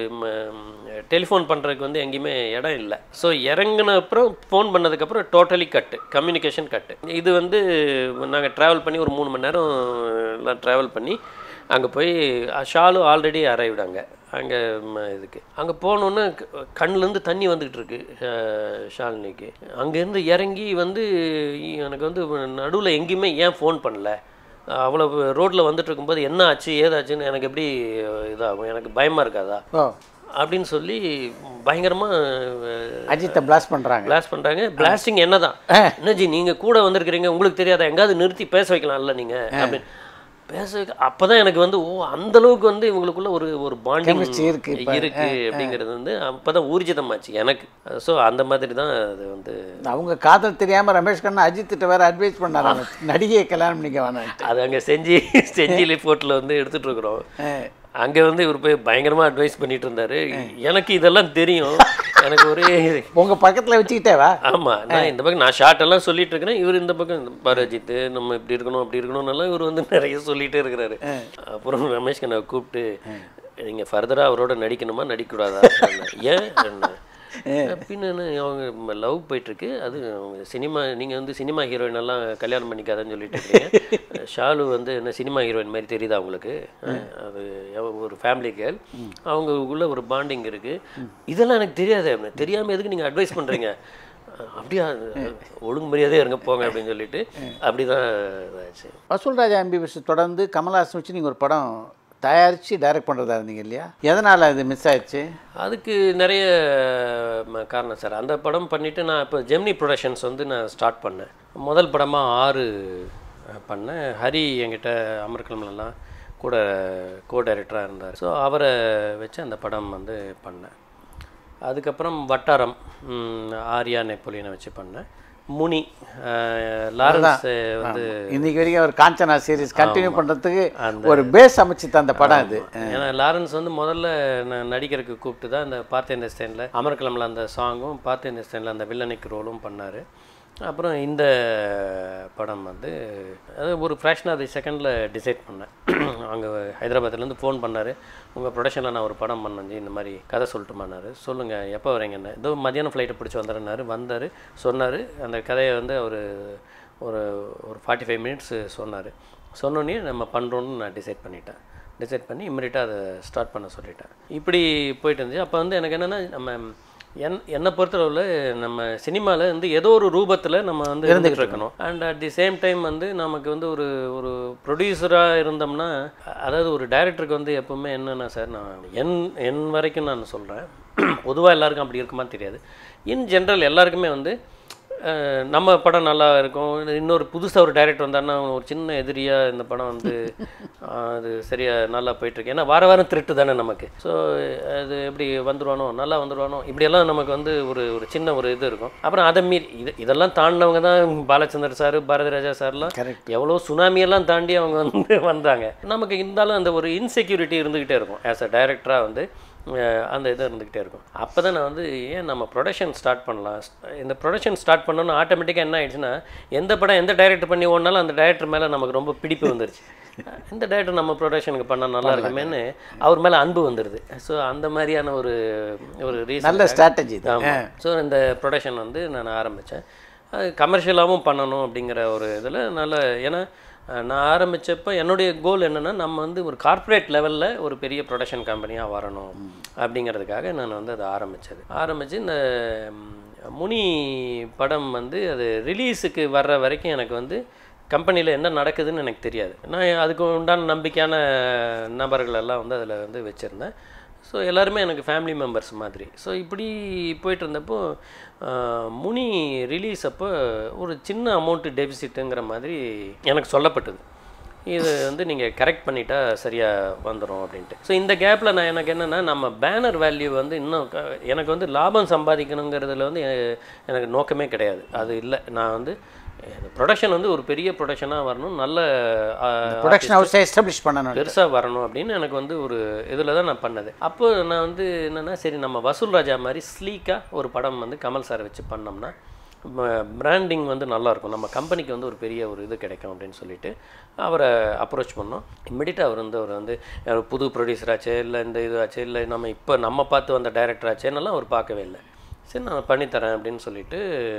டெலிஃபோன் பண்ணுறதுக்கு வந்து எங்கேயுமே இடம் இல்லை ஸோ இறங்கின அப்புறம் ஃபோன் பண்ணதுக்கப்புறம் டோட்டலி கட்டு கம்யூனிகேஷன் கட்டு இது வந்து நாங்கள் ட்ராவல் பண்ணி ஒரு மூணு மணி நேரம் எல்லாம் ட்ராவல் பண்ணி அங்கே போய் அஹ், ஷாலு ஆல்ரெடி அரைவ்டு அங்கே அங்கே இதுக்கு அங்கே போனோன்னே கண்ணுலேருந்து தண்ணி வந்துக்கிட்டு இருக்கு அஹ், ஷாலினிக்கு அங்கேருந்து இறங்கி வந்து எனக்கு வந்து நடுவில் எங்கேயுமே ஏன் ஃபோன் பண்ணல அவ்வளோ ரோட்டில் வந்துட்டு இருக்கும்போது என்ன ஆச்சு ஏதாச்சுன்னு எனக்கு எப்படி இதாகும் எனக்கு பயமாக இருக்காதா ஓ அப்படின்னு சொல்லி பயங்கரமாக அஜித்தை பிளாஸ்ட் பண்ணுறாங்க பிளாஸ்ட் பண்ணுறாங்க பிளாஸ்டிங் என்னதான் என்னஜி நீங்கள் கூட வந்திருக்கிறீங்க உங்களுக்கு தெரியாதா எங்காவது நிறுத்தி பேச வைக்கலாம்ல நீங்கள் அப்படின்னு பேச வைக்க அப்போ தான் எனக்கு வந்து ஓ அந்த அளவுக்கு வந்து இவங்களுக்குள்ள ஒரு ஒரு பாண்டிங் Chemistry இருக்கு இப்ப. இருக்கு அப்படிங்கிறது வந்து அப்போ தான் ஊர்ஜிதமாச்சு எனக்கு ஸோ அந்த மாதிரி தான் அது வந்து அவங்க காதல் தெரியாமல் ரமேஷ் கண்ணா அஜித்திட்ட வேற அட்வைஸ் பண்ணாராங்க நடிகையை கல்யாணம் பண்ணிக்க வேணாம் அது அங்கே செஞ்சு செஞ்சி போர்ட்டில் வந்து எடுத்துட்டு இருக்கிறோம் அங்கே வந்து இவர் போய் பயங்கரமாக அட்வைஸ் பண்ணிட்டு இருந்தாரு எனக்கு இதெல்லாம் தெரியும் எனக்கு ஒரே உங்க பக்கத்துல வச்சுக்கிட்டேவா ஆமா நான் இந்த பக்கம் நான் ஷார்ட் எல்லாம் சொல்லிட்டு இருக்கிறேன் இவர் இந்த பக்கம் இந்த பாரு அஜித் நம்ம இப்படி இருக்கணும் அப்படி இருக்கணும்னு எல்லாம் இவர் வந்து நிறைய சொல்லிட்டே இருக்கிறாரு அப்புறம் ரமேஷ் கண்ணா கூப்பிட்டு நீங்க ஃபர்தரா அவரோட நடிக்கணுமா நடிக்கக்கூடாதா ஏன் என்ன பின்ன என்ன, அவங்க லவ் போயிட்டுருக்கு அது அவங்க சினிமா நீங்கள் வந்து சினிமா ஹீரோயின் எல்லாம் கல்யாணம் பண்ணிக்காதன்னு சொல்லிட்டு இருக்கீங்க ஷாலு வந்து என்ன சினிமா ஹீரோயின் மாதிரி தெரியுதா உங்களுக்கு அஹ், அது எவ- ஒரு ஃபேமிலி கேர்ள் அவங்களுக்குள்ள ஒரு பாண்டிங் இருக்குது இதெல்லாம் எனக்கு தெரியாது தெரியாமல் எதுக்கு நீங்கள் அட்வைஸ் பண்ணுறீங்க அப்படியா ஒழுங்கு மரியாதையாக இருங்க போங்க அப்படின்னு சொல்லிட்டு அப்படி தான் இதாச்சு வசூல்ராஜா எம்பிபிஎஸ் தொடர்ந்து கமல்ஹாசன் வச்சு நீங்கள் ஒரு படம் தயாரித்து டைரக்ட் பண்ணுறதா இருந்தீங்க இல்லையா எதனால் அது மிஸ் ஆயிடுச்சு அதுக்கு நிறைய ம, காரணம் சார் அந்த படம் பண்ணிவிட்டு நான் இப்போ ஜெமினி ப்ரொடக்ஷன்ஸ் வந்து நான் ஸ்டார்ட் பண்ணேன் முதல் படமாக ஆறு அஹ், பண்ணேன் ஹரி என்கிட்ட அமர்கலம்லாம் கூட கோ டைரக்டராக இருந்தார் ஸோ அவரை வச்சு அந்த படம் வந்து பண்ணேன் அதுக்கப்புறம் வட்டாரம் ம், ஆர்யா நெப்போலியனை வச்சு பண்ணேன் முனி அஹ், லாரன்ஸ் வந்து இன்னைக்கு வரைக்கும் ஒரு காஞ்சனா சீரிஸ் கண்டினியூ பண்ணுறதுக்கு ஒரு பேஸ் அமைச்சு தந்த படம் அது ஏன்னா லாரன்ஸ் வந்து முதல்ல நான் நடிகருக்கு கூப்பிட்டு தான் இந்த பார்த்தேன் ஸ்டேனில் அமர்கலமில் அந்த சாங்கும் பார்த்தேன் ஸ்டேனில் அந்த வில்லனுக்கு ரோலும் பண்ணார் அப்புறம் இந்த படம் வந்து அது ஒரு ஃப்ராக்ஷன் ஆஃப் தி செகண்டில் டிசைட் பண்ணேன் அங்கே ஹைதராபாத்லேருந்து ஃபோன் பண்ணார் உங்கள் ப்ரொடக்ஷனில் நான் ஒரு படம் பண்ணேன் இந்த மாதிரி கதை சொல்லட்டுமானாரு சொல்லுங்கள் எப்போ வரீங்கன்னு ஏதோ மதியானம் ஃப்ளைட்டை பிடிச்சி வந்துடுறாரு வந்தார் சொன்னார் அந்த கதையை வந்து அவர் ஒரு ஒரு ஃபார்ட்டி ஃபைவ் மினிட்ஸ் சொன்னார் சொன்னோன்னே நம்ம பண்ணுறோன்னு நான் டிசைட் பண்ணிட்டேன் டிசைட் பண்ணி இம்மிடியட்டாக அதை ஸ்டார்ட் பண்ண சொல்லிட்டேன் இப்படி போயிட்டு இருந்துச்சு அப்போ வந்து எனக்கு என்னென்னா நம்ம என் என்னை பொறுத்தளவில் நம்ம சினிமாவில் வந்து ஏதோ ஒரு ரூபத்தில் நம்ம வந்து இருந்துகிட்டு இருக்கணும் and at the same time வந்து நமக்கு வந்து ஒரு ஒரு ப்ரொடியூசராக இருந்தோம்னா அதாவது ஒரு டைரக்டருக்கு வந்து எப்பவுமே என்னென்னா சார் நான் என் என் வரைக்கும் நான் சொல்கிறேன் பொதுவாக எல்லாருக்கும் அப்படி இருக்குமான்னு தெரியாது இன் ஜென்ரல் எல்லாருக்குமே வந்து அஹ், நம்ம படம் நல்லா இருக்கும் இன்னொரு புதுசாக ஒரு டைரக்டர் வந்தாருன்னா அவன் ஒரு சின்ன எதிரியாக இந்த படம் வந்து அஹ், அது சரியாக நல்லா போயிட்டுருக்கு ஏன்னா வார வாரம் திருட்டு தானே நமக்கு ஸோ அது எப்படி வந்துருவானோ நல்லா வந்துருவானோ இப்படியெல்லாம் நமக்கு வந்து ஒரு ஒரு சின்ன ஒரு இது இருக்கும் அப்புறம் அதை மீறி இது இதெல்லாம் தாண்டினவங்க தான் பாலச்சந்தர் சார் பாரதி ராஜா சார்லாம் கரெக்ட் எவ்வளோ சுனாமியெல்லாம் தாண்டி அவங்க வந்து வந்தாங்க நமக்கு இருந்தாலும் அந்த ஒரு இன்செக்யூரிட்டி இருந்துக்கிட்டே இருக்கும் ஆஸ் அ டைரக்டராக வந்து அஹ், அந்த இது இருந்துக்கிட்டே இருக்கும் அப்போ தான் நான் வந்து ஏன் நம்ம ப்ரொடக்ஷன் ஸ்டார்ட் பண்ணலாம் இந்த ப்ரொடக்ஷன் ஸ்டார்ட் பண்ணோன்னு ஆட்டோமேட்டிக்காக என்ன ஆயிடுச்சுன்னா எந்த படம் எந்த டைரக்டர் பண்ணி ஓடினாலும் அந்த டைரக்டர் மேலே நமக்கு ரொம்ப பிடிப்பு வந்துருச்சு இந்த டைரக்டர் நம்ம ப்ரொடக்ஷனுக்கு பண்ணால் நல்லா இருக்குமேன்னு அவர் மேலே அன்பு வந்துடுது ஸோ அந்த மாதிரியான ஒரு ஒரு ரீசன் நல்ல ஸ்ட்ராட்டஜி தான் ஆமாம் ஸோ இந்த ப்ரொடக்ஷன் வந்து நான் ஆரம்பித்தேன் அது கமர்ஷியலாகவும் பண்ணணும் அப்படிங்கிற ஒரு இதில் நல்ல ஏன்னா அஹ், நான் ஆரம்பித்தப்போ என்னுடைய கோல் என்னென்னா நம்ம வந்து ஒரு கார்ப்பரேட் லெவலில் ஒரு பெரிய ப்ரொடக்ஷன் கம்பெனியாக வரணும் அப்படிங்கிறதுக்காக நான் வந்து அதை ஆரம்பித்தது ஆரம்பித்து இந்த ம், முனி படம் வந்து அது ரிலீஸுக்கு வர்ற வரைக்கும் எனக்கு வந்து கம்பெனியில் என்ன நடக்குதுன்னு எனக்கு தெரியாது நான் அதுக்கு உண்டான நம்பிக்கையான நபர்கள் எல்லாம் வந்து அதில் வந்து வச்சுருந்தேன் ஸோ எல்லாருமே எனக்கு ஃபேமிலி மெம்பர்ஸ் மாதிரி ஸோ இப்படி போயிட்டு இருந்தப்போ ஆஹ், முனி ரிலீஸ் அப்போ ஒரு சின்ன அமௌண்ட்டு டெபிசிட்டுங்கிற மாதிரி எனக்கு சொல்லப்பட்டது இது வந்து நீங்கள் கரெக்ட் பண்ணிட்டா சரியாக வந்துடும் அப்படின்ட்டு ஸோ இந்த கேப்பில் நான் எனக்கு என்னென்னா நம்ம பேனர் வேல்யூ வந்து இன்னும் க- எனக்கு வந்து லாபம் சம்பாதிக்கணுங்கிறதுல வந்து எ- எனக்கு நோக்கமே கிடையாது அது இல்லை நான் வந்து ப்ரொடக்ஷன் வந்து ஒரு பெரிய ப்ரொடக்ஷனாக வரணும் நல்ல ஆஹ், ப்ரொடக்ஷன் ஹவுஸை எஸ்டாப்ளிஷ் பண்ணணும் பெருசாக வரணும் அப்படின்னு எனக்கு வந்து ஒரு இதில் தான் நான் பண்ணது அப்போ நான் வந்து என்னென்னா சரி நம்ம வசூல் ராஜா மாதிரி ஸ்லீக்காக ஒரு படம் வந்து கமல் சாரை வச்சு பண்ணோம்னா பிராண்டிங் வந்து நல்லாயிருக்கும் நம்ம கம்பெனிக்கு வந்து ஒரு பெரிய ஒரு இது கிடைக்கும் அப்படின்னு சொல்லிட்டு அவரை அப்ரோச் பண்ணோம் இம்மிடியட்டாக அவர் வந்து அவர் வந்து யாரோ புது ப்ரொடியூசர் ஆச்சே இல்லை இந்த இது ஆச்சே இல்லை நம்ம இப்போ நம்ம பார்த்து வந்த டைரக்டர் ஆச்சேன்னெல்லாம் அவர் பார்க்கவே இல்லை சரி நான் பண்ணித்தரேன் அப்படின்னு சொல்லிட்டு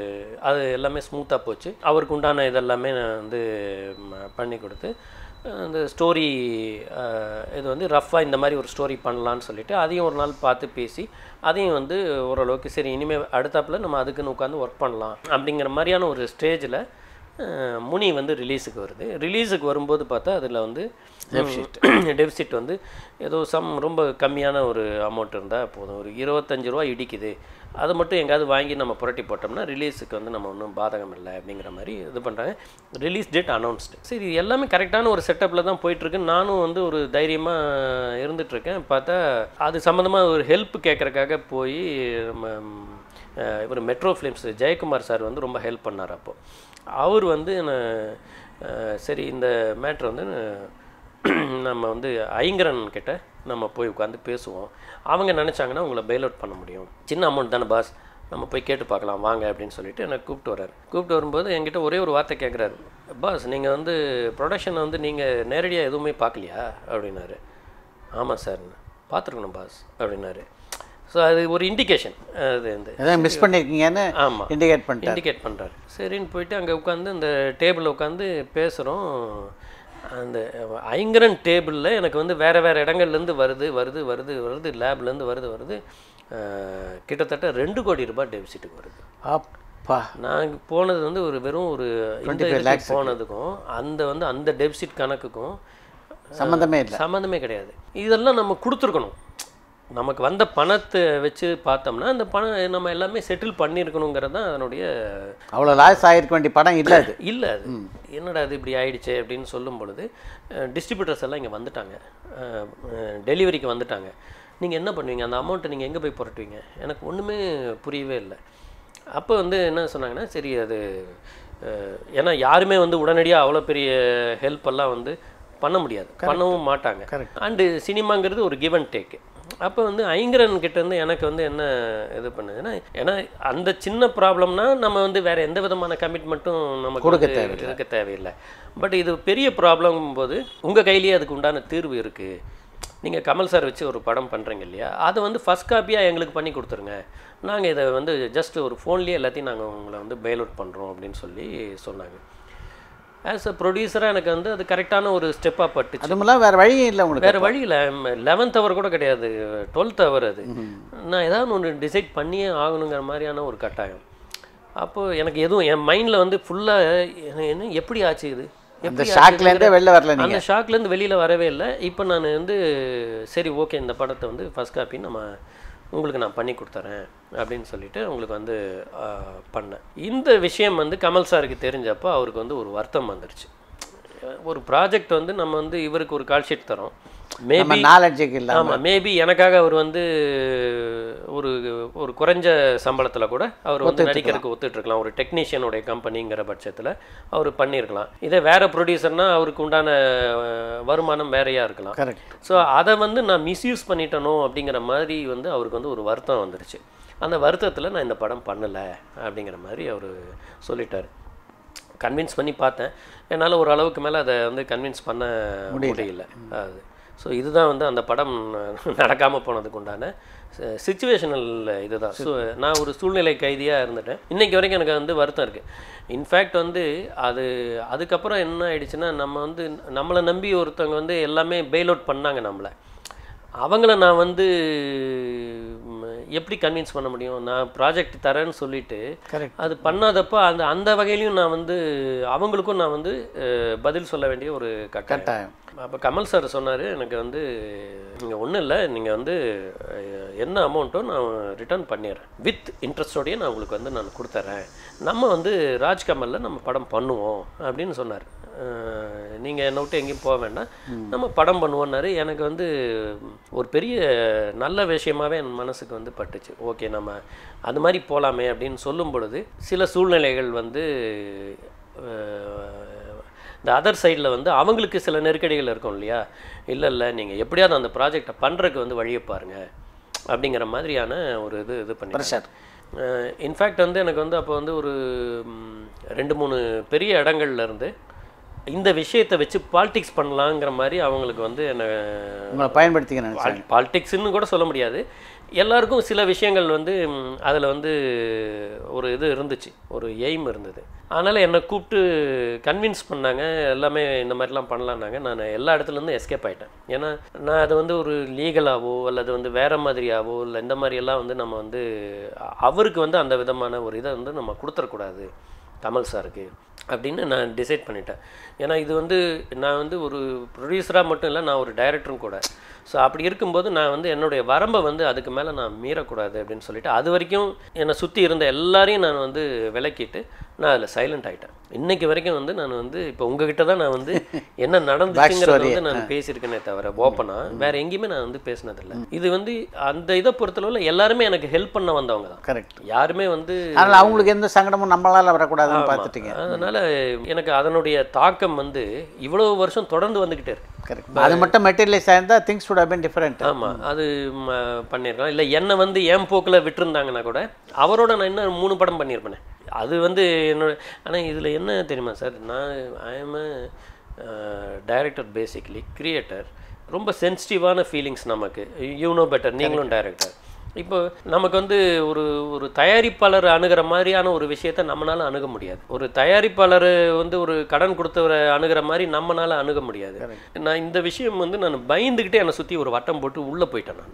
அது எல்லாமே ஸ்மூத்தாக போச்சு அவருக்கு உண்டான இதெல்லாமே நான் வந்து ம, பண்ணி கொடுத்து அந்த ஸ்டோரி இது வந்து ரஃப்பாக இந்த மாதிரி ஒரு ஸ்டோரி பண்ணலான்னு சொல்லிட்டு அதையும் ஒரு நாள் பார்த்து பேசி அதையும் வந்து ஓரளவுக்கு சரி இனிமேல் அடுத்தாப்புல நம்ம அதுக்குன்னு உட்காந்து ஒர்க் பண்ணலாம் அப்படிங்கிற மாதிரியான ஒரு ஸ்டேஜில் முனி வந்து ரிலீஸுக்கு வருது ரிலீஸுக்கு வரும்போது பார்த்தா அதில் வந்து டெபிசிட் வந்து ஏதோ சம் ரொம்ப கம்மியான ஒரு அமௌண்ட் இருந்தால் போதும் ஒரு இருபத்தஞ்சு ரூபா இடிக்குது அதை மட்டும் எங்கேயாவது வாங்கி நம்ம புரட்டி போட்டோம்னா ரிலீஸுக்கு வந்து நம்ம ஒன்றும் பாதகம் இல்லை அப்படிங்கிற மாதிரி இது பண்ணுறாங்க ரிலீஸ் டேட் அனௌன்ஸ்டு சரி இது எல்லாமே கரெக்டான ஒரு செட்டப்பில் தான் போயிட்டுருக்கு நானும் வந்து ஒரு தைரியமாக இருந்துகிட்ருக்கேன் பார்த்தா அது சம்மந்தமாக ஒரு ஹெல்ப் கேட்குறக்காக போய் நம்ம அஹ், இவர் மெட்ரோ ஃபிலிம்ஸ் ஜெயக்குமார் சார் வந்து ரொம்ப ஹெல்ப் பண்ணார் அப்போது அவர் வந்து நான், அஹ், சரி இந்த மேட்ரு வந்து நம்ம வந்து ஐங்கரன் கிட்ட நம்ம போய் உட்காந்து பேசுவோம் அவங்க நினச்சாங்கன்னா உங்களை பெயில் அவுட் பண்ண முடியும் சின்ன அமௌண்ட் தானே பாஸ் நம்ம போய் கேட்டு பார்க்கலாம் வாங்க அப்படின்னு சொல்லிட்டு என்னை கூப்பிட்டு வர்றாரு கூப்பிட்டு வரும்போது என்கிட்ட ஒரே ஒரு வார்த்தை கேட்குறாரு பாஸ் நீங்கள் வந்து ப்ரொடக்ஷனை வந்து நீங்கள் நேரடியாக எதுவுமே பார்க்கலையா அப்படின்னாரு ஆமாம் சார் பார்த்துருக்கணும் பாஸ் அப்படின்னாரு ஸோ அது ஒரு இண்டிகேஷன் அது வந்து எதாவது மிஸ் பண்ணியிருக்கீங்கன்னு ஆமாம் இண்டிகேட் பண்ணிட்டார் இண்டிகேட் பண்ணுறாரு சரின்னு போயிட்டு அங்கே உட்காந்து அந்த டேபிளில் உட்காந்து பேசுகிறோம் அந்த ஐங்கரன் டேபிளில் எனக்கு வந்து வேறு வேறு இடங்கள்லேருந்து வருது வருது வருது வருது லேப்லேருந்து வருது வருது அஹ், கிட்டத்தட்ட ரெண்டு கோடி ரூபாய் டெபிசிட்டுக்கு வருது அப்பா நான் போனது வந்து ஒரு வெறும் ஒரு இந்த இதுக்கு போனதுக்கும் அந்த வந்து அந்த டெபிசிட் கணக்குக்கும் சம்மந்தமே இல்லை சம்மந்தமே கிடையாது இதெல்லாம் நம்ம கொடுத்துருக்கணும் நமக்கு வந்த பணத்தை வச்சு பார்த்தோம்னா அந்த பணம் நம்ம எல்லாமே செட்டில் பண்ணியிருக்கணுங்கிறது தான் அதனுடைய அவ்வளோ லாஸ் ஆகிருக்க வேண்டிய படம் இல்லை அது இல்லை அது என்னடா அது இப்படி ஆயிடுச்சே அப்படின்னு சொல்லும் பொழுது டிஸ்ட்ரிபியூட்டர்ஸ் எல்லாம் இங்கே வந்துட்டாங்க டெலிவரிக்கு வந்துட்டாங்க நீங்கள் என்ன பண்ணுவீங்க அந்த அமௌண்ட்டை நீங்கள் எங்கே போய் புரட்டுவீங்க எனக்கு ஒன்றுமே புரியவே இல்லை அப்போ வந்து என்ன சொன்னாங்கன்னா சரி அது அஹ், ஏன்னா யாருமே வந்து உடனடியாக அவ்வளோ பெரிய ஹெல்ப் எல்லாம் வந்து பண்ண முடியாது பண்ணவும் மாட்டாங்க அண்டு சினிமாங்கிறது ஒரு கிவ் அண்ட் டேக்கு அப்போ வந்து ஐங்கரன் கிட்ட இருந்து எனக்கு வந்து என்ன இது பண்ணுதுன்னா ஏன்னா அந்த சின்ன ப்ராப்ளம்னா நம்ம வந்து வேற எந்த விதமான கமிட்மெண்ட்டும் நமக்கு கொடுக்க வந்து இருக்க தேவையில்லை பட் இது பெரிய ப்ராப்ளம் போது உங்கள் கையிலேயே அதுக்கு உண்டான தீர்வு இருக்குது நீங்கள் கமல் சார் வச்சு ஒரு படம் பண்ணுறீங்க இல்லையா அதை வந்து ஃபஸ்ட் காப்பியாக எங்களுக்கு பண்ணி கொடுத்துருங்க நாங்கள் இதை வந்து ஜஸ்ட் ஒரு ஃபோன்லேயே எல்லாத்தையும் நாங்கள் உங்களை வந்து பெயில் அவுட் பண்ணுறோம் அப்படின்னு சொல்லி சொன்னாங்க ஆஸ் அ ப்ரொடியூசராக எனக்கு வந்து அது கரெக்டான ஒரு ஸ்டெப்பாக பட்டுச்சு அதுமெல்லாம் வேறு வழியும் இல்லை உங்களுக்கு வேறு வழியில் லெவன்த் ஹவர் கூட கிடையாது டுவெல்த் ஹவர் அது நான் ஏதாவது ஒன்று டிசைட் பண்ணியே ஆகணுங்கிற மாதிரியான ஒரு கட்டாயம் அப்போது எனக்கு எதுவும் என் மைண்டில் வந்து ஃபுல்லாக என்ன எப்படி ஆச்சு இது அந்த எப்படி ஷாக்லேருந்தே வெளில வரல நீங்கள் அந்த ஷாக்லேருந்து வெளியில் வரவே இல்லை இப்போ நான் வந்து சரி ஓகே இந்த படத்தை வந்து ஃபஸ்ட் காப்பி நம்ம உங்களுக்கு நான் பண்ணி கொடுத்துறேன் அப்படின்னு சொல்லிட்டு உங்களுக்கு வந்து ஆஹ், பண்ணேன் இந்த விஷயம் வந்து கமல் சாருக்கு தெரிஞ்சப்போ அவருக்கு வந்து ஒரு வருத்தம் வந்துருச்சு ஒரு ப்ராஜெக்ட் வந்து நம்ம வந்து இவருக்கு ஒரு கால் ஷீட் தரோம் நம்ம மேபி நாலேஜுக்கு இல்லாம ஆமாம் மேபி எனக்காக அவர் வந்து ஒரு ஒரு குறைஞ்ச சம்பளத்தில் கூட அவர் வந்து நடிக்கிறதுக்கு ஒத்துட்ருக்கலாம் ஒரு டெக்னீஷியனுடைய கம்பெனிங்கிற பட்சத்தில் அவர் பண்ணியிருக்கலாம் இதே வேற ப்ரொடியூசர்னா அவருக்கு உண்டான அஹ், வருமானம் வேறையாக இருக்கலாம் கரெக்ட் ஸோ அதை வந்து நான் மிஸ்யூஸ் பண்ணிட்டனோ அப்படிங்கிற மாதிரி வந்து அவருக்கு வந்து ஒரு வருத்தம் வந்துருச்சு அந்த வருத்தத்தில் நான் இந்த படம் பண்ணலை அப்படிங்கிற மாதிரி அவர் சொல்லிட்டார் கன்வின்ஸ் பண்ணி பார்த்தேன் என்னால் ஒரு அளவுக்கு மேலே அதை வந்து கன்வின்ஸ் பண்ண முடியல அது ஸோ இதுதான் வந்து அந்த படம் நடக்காமல் போனதுக்கு உண்டான சுச்சுவேஷனல் இதுதான் ஸோ நான் ஒரு சூழ்நிலை கைதியாக இருந்துட்டேன் இன்னைக்கு வரைக்கும் எனக்கு வந்து வருத்தம் இருக்குது இன்ஃபேக்ட் வந்து அது அதுக்கப்புறம் என்ன ஆயிடுச்சுன்னா நம்ம வந்து நம்மளை நம்பி ஒருத்தவங்க வந்து எல்லாமே பெயில் அவுட் பண்ணாங்க நம்மளை அவங்கள நான் வந்து ம், எப்படி கன்வின்ஸ் பண்ண முடியும் நான் ப்ராஜெக்ட் தரேன்னு சொல்லிட்டு கரெக்ட் அது பண்ணாதப்போ அந்த அந்த வகையிலையும் நான் வந்து அவங்களுக்கும் நான் வந்து அஹ், பதில் சொல்ல வேண்டிய ஒரு கட்டாயம் கட்டாயம் அப்போ கமல் சார் சொன்னார் எனக்கு வந்து நீங்கள் ஒன்றும் இல்லை நீங்கள் வந்து அஹ், என்ன அமௌண்ட்டோ நான் ரிட்டர்ன் பண்ணிடுறேன் வித் இன்ட்ரெஸ்டோடய நான் உங்களுக்கு வந்து நான் கொடுத்துட்றேன் நம்ம வந்து ராஜ்கமலில் நம்ம படம் பண்ணுவோம் அப்படின்னு சொன்னார் நீங்கள் என்னை விட்டு எங்கேயும் போக வேண்டாம் நம்ம படம் பண்ணுவோன்னாரு எனக்கு வந்து ஒரு பெரிய நல்ல விஷயமாவே என் மனசுக்கு வந்து பட்டுச்சு ஓகே நம்ம அது மாதிரி போகலாமே அப்படின்னு சொல்லும் பொழுது சில சூழ்நிலைகள் வந்து அஹ், இந்த அதர் சைடில் வந்து அவங்களுக்கு சில நெருக்கடிகள் இருக்கும் இல்லையா இல்லை இல்லை நீங்கள் எப்படியாவது அந்த ப்ராஜெக்டை பண்ணுறதுக்கு வந்து வழியை பாருங்க அப்படிங்கிற மாதிரியான ஒரு இது இது பண்ணி Pressure. இன்ஃபேக்ட் வந்து எனக்கு வந்து அப்போ வந்து ஒரு ம், ரெண்டு மூணு பெரிய இடங்கள்ல இருந்து இந்த விஷயத்தை வச்சு பாலிடிக்ஸ் பண்ணலாங்கிற மாதிரி அவங்களுக்கு வந்து என்ன உங்களை பயன்படுத்திக்க நினைச்சாங்க பாலிடிக்ஸ்னு கூட சொல்ல முடியாது எல்லாருக்கும் சில விஷயங்கள் வந்து அதில் வந்து ஒரு இது இருந்துச்சு ஒரு எய்ம் இருந்தது அதனால் என்னை கூப்பிட்டு கன்வின்ஸ் பண்ணாங்க எல்லாமே இந்த மாதிரிலாம் பண்ணலான்னாங்க நான் எல்லா இடத்துலேருந்து எஸ்கேப் ஆயிட்டேன் ஏன்னா நான் அது வந்து ஒரு லீகலாவோ அல்லது வந்து வேற மாதிரியாவோ இல்லை இந்த மாதிரி எல்லாம் வந்து நம்ம வந்து அ- அவருக்கு வந்து அந்த விதமான ஒரு இதை வந்து நம்ம கொடுத்துடக்கூடாது கமல் சாருக்கு அப்படின்னு நான் டிசைட் பண்ணிட்டேன் ஏன்னா இது வந்து நான் வந்து ஒரு ப்ரொடியூசராக மட்டும் இல்லை நான் ஒரு டைரக்டரும் கூட ஸோ அப்படி இருக்கும்போது நான் வந்து என்னுடைய வரம்பை வந்து அதுக்கு மேலே நான் மீறக்கூடாது அப்படின்னு சொல்லிட்டு அது வரைக்கும் என்னை சுற்றி இருந்த எல்லாரையும் நான் வந்து விலக்கிட்டு நான் அதில் சைலண்ட் ஆகிட்டேன் இன்னைக்கு வரைக்கும் வந்து நான் வந்து இப்போ உங்ககிட்ட தான் நான் வந்து என்ன நடந்துச்சுங்கிறத வந்து நான் பேசியிருக்கேனே தவிர ஓப்பனாக வேற எங்கேயுமே நான் வந்து பேசினதில்லை இது வந்து அந்த இதை பொறுத்தளவில் எல்லாருமே எனக்கு ஹெல்ப் பண்ண வந்தவங்க தான் கரெக்ட் யாருமே வந்து அதனால் அவங்களுக்கு எந்த சங்கடமும் நம்மளால வரக்கூடாதுன்னு பார்த்துட்டீங்க அதனால எனக்கு அதனுடைய தாக்கம் வந்து இவ்வளவு வருஷம் தொடர்ந்து வந்துக்கிட்டே இருக்கு கரெக்ட் அது மட்டும் மெட்டீரியலைஸ் ஆயிருந்தால் things would have been different ஆமா அது ம, பண்ணியிருக்கலாம் இல்லை என்னை வந்து என் போக்கில் விட்டுருந்தாங்கன்னா கூட அவரோட நான் இன்னும் மூணு படம் பண்ணியிருப்பேனே அது வந்து என்னோட ஆனால் இதில் என்ன தெரியுமா சார் நான் I am director basically creator ரொம்ப சென்சிட்டிவான ஃபீலிங்ஸ் நமக்கு யூ நோ பெட்டர் நீங்களும் டைரக்டர் இப்போ நமக்கு வந்து ஒரு ஒரு தயாரிப்பாளர் அணுகிற மாதிரியான ஒரு விஷயத்தை நம்மளால அணுக முடியாது ஒரு தயாரிப்பாளர் வந்து ஒரு கடன் கொடுத்தவரை அணுகிற மாதிரி நம்மளால அணுக முடியாது நான் இந்த விஷயம் வந்து நான் பயந்துக்கிட்டே என்னை சுற்றி ஒரு வட்டம் போட்டு உள்ளே போயிட்டேன் நான்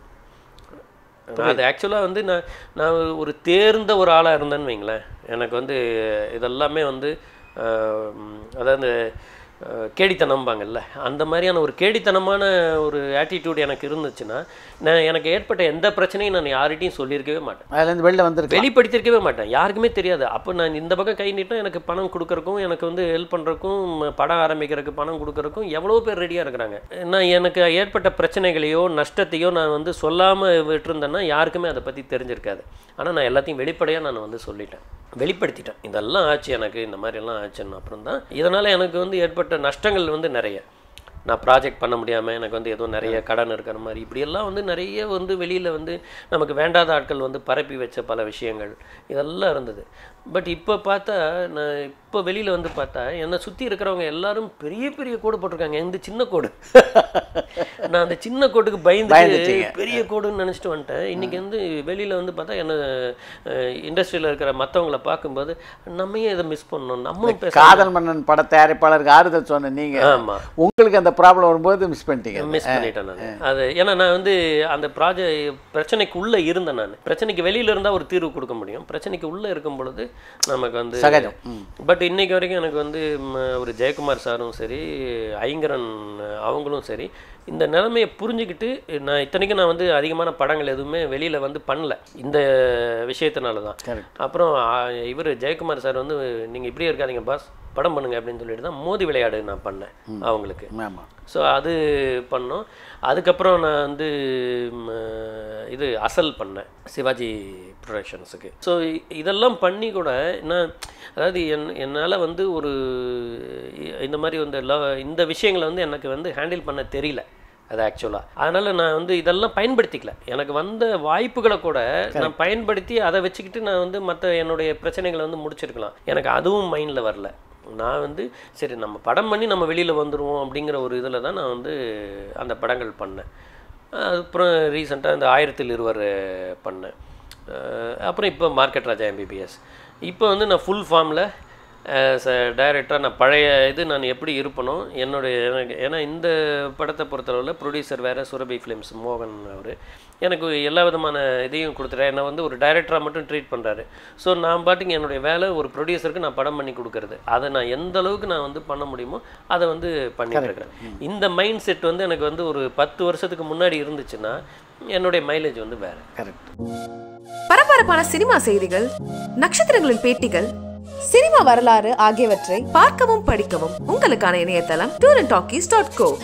நான் அது ஆக்சுவலாக வந்து நான் நான் ஒரு தேர்ந்த ஒரு ஆளாக இருந்தேன்னு வைங்களேன் எனக்கு வந்து இதெல்லாமே வந்து ஆஹ், ம், அதாவது ஆஹ், கேடித்தனம்பாங்கல்ல அந்த மாதிரியான ஒரு கேடித்தனமான ஒரு ஆட்டிடியூட் எனக்கு இருந்துச்சுன்னா நான் எனக்கு ஏற்பட்ட எந்த பிரச்சனையும் நான் யார்கிட்டையும் சொல்லியிருக்கவே மாட்டேன் அதுலேருந்து வெளில வந்திருக்கு வெளிப்படுத்திருக்கவே மாட்டேன் யாருக்குமே தெரியாது அப்போ நான் இந்த பக்கம் கை நீட்டினா எனக்கு பணம் கொடுக்கறக்கும் எனக்கு வந்து ஹெல்ப் பண்ணுறக்கும் படம் ஆரம்பிக்கிறதுக்கு பணம் கொடுக்கறக்கும் எவ்வளோ பேர் ரெடியாக இருக்கிறாங்க நான் எனக்கு ஏற்பட்ட பிரச்சனைகளையோ நஷ்டத்தையோ நான் வந்து சொல்லாமல் விட்டுருந்தேன்னா யாருக்குமே அதை பற்றி தெரிஞ்சிருக்காது ஆனால் நான் எல்லாத்தையும் வெளிப்படையாக நான் வந்து சொல்லிட்டேன் வெளிப்படுத்திட்டேன் இதெல்லாம் ஆச்சு எனக்கு இந்த மாதிரி எல்லாம் ஆச்சுன்னு அப்புறம் தான் இதனால் எனக்கு வந்து ஏற்பட்ட நஷ்டங்கள் வந்து நிறைய நான் ப்ராஜெக்ட் பண்ண முடியாமல் எனக்கு வந்து ஏதோ நிறைய கடன் இருக்கிற மாதிரி இப்படியெல்லாம் வந்து நிறைய வந்து வெளியில் வந்து நமக்கு வேண்டாத ஆட்கள் வந்து பரப்பி வச்ச பல விஷயங்கள் இதெல்லாம் இருந்தது பட் இப்போ பார்த்தா நான் இப்போ வெளியில் வந்து பார்த்தா என்னை சுற்றி இருக்கிறவங்க எல்லாரும் பெரிய பெரிய கோடு போட்டிருக்காங்க இந்த சின்ன கோடு நான் அந்த சின்ன கோட்டுக்கு பயந்து பயந்துட்டீங்க. பெரிய கோடுன்னு நினச்சிட்டு வந்துட்டேன் இன்றைக்கி வந்து வெளியில் வந்து பார்த்தா என்ன இண்டஸ்ட்ரியில் இருக்கிற மற்றவங்கள பார்க்கும்போது நம்ம ஏன் இதை மிஸ் பண்ணோம் நம்மளும் பேச காதல் மன்னன் பட தயாரிப்பாளருக்கு ஆறுதல் சொன்ன நீங்க ஆமாம் உங்களுக்கு அந்த ப்ராப்ளம் வரும்போது மிஸ் பண்ணிட்டீங்க மிஸ் பண்ணிட்டேன் நான் அது ஏன்னா நான் வந்து அந்த ப்ராஜெக்ட் பிரச்சனைக்கு உள்ளே இருந்தேன் நான் பிரச்சனைக்கு வெளியில இருந்தால் ஒரு தீர்வு கொடுக்க முடியும் பிரச்சனைக்கு உள்ளே இருக்கும் பொழுது நமக்கு வந்து சகஜம் ம். பட் இன்னைக்கு வரைக்கும் எனக்கு வந்து ம், ஒரு ஜெயக்குமார் சாரும் சரி ஐங்கரன் அவங்களும் சரி இந்த நிலைமையை புரிஞ்சுக்கிட்டு நான் இத்தனைக்கும் நான் வந்து அதிகமான படங்கள் எதுவுமே வெளியில் வந்து பண்ணல இந்த விஷயத்தினால தான் Correct. அப்புறம் இவர் ஜெயக்குமார் சார் வந்து நீங்கள் இப்படியே இருக்காதீங்க பாஸ் படம் பண்ணுங்க அப்படின்னு சொல்லிட்டு தான் மோதி விளையாடு நான் பண்ணேன் அவங்களுக்கு ஆமாம் ஸோ அது பண்ணோம் அதுக்கப்புறம் நான் வந்து ம், இது அசல் பண்ணேன் சிவாஜி ப்ரொடக்ஷன்ஸுக்கு ஸோ இதெல்லாம் பண்ணி கூட நான் அதாவது என் என்னால் வந்து ஒரு இ- இந்த மாதிரி வந்து லவ் இந்த விஷயங்களை வந்து எனக்கு வந்து ஹேண்டில் பண்ண தெரியல அது ஆக்சுவலாக அதனால் நான் வந்து இதெல்லாம் பயன்படுத்திக்கல எனக்கு வந்த வாய்ப்புகளை கூட நான் பயன்படுத்தி அதை வச்சுக்கிட்டு நான் வந்து மற்ற என்னுடைய பிரச்சனைகளை வந்து முடிச்சிருக்கலாம் எனக்கு அதுவும் மைண்டில் வரல நான் வந்து சரி நம்ம படம் பண்ணி நம்ம வெளியில் வந்துடுவோம் அப்படிங்கிற ஒரு இதில் தான் நான் வந்து அந்த படங்கள் பண்ணேன் அப்புறம் ரீசெண்டாக இந்த ஆயிரத்தில் இருவர் பண்ணேன் அஹ் அப்புறம் இப்போ மார்க்கெட் ராஜா எம்பிபிஎஸ் இப்போ வந்து நான் ஃபுல் ஃபார்மில் டைரக்டராக நான் பழைய இது நான் எப்படி இருப்பனோ என்னுடைய எனக்கு ஏன்னா இந்த படத்தை பொறுத்தளவில் ப்ரொடியூசர் வேறு சுரபி ஃபிலிம்ஸ் மோகன் அவர் எனக்கு எல்லா விதமான இதையும் கொடுத்துட்டாரு என்னை வந்து ஒரு டைரக்டராக மட்டும் ட்ரீட் பண்ணுறாரு ஸோ நான் பாட்டுக்கு என்னுடைய வேலை ஒரு ப்ரொடியூசருக்கு நான் படம் பண்ணி கொடுக்கறது அதை நான் எந்த அளவுக்கு நான் வந்து பண்ண முடியுமோ அதை வந்து பண்ணிட்டு இருக்கிறேன் இந்த மைண்ட் செட் வந்து எனக்கு வந்து ஒரு பத்து வருஷத்துக்கு முன்னாடி இருந்துச்சுன்னா என்னுடைய மைலேஜ் வந்து வேறு கரெக்ட் பரபரப்பான சினிமா செய்திகள் நட்சத்திரங்களின் பேட்டிகள் சினிமா வரலாறு ஆகியவற்றை பார்க்கவும் படிக்கவும் உங்களுக்கான இணையதளம் tour and talkies dot go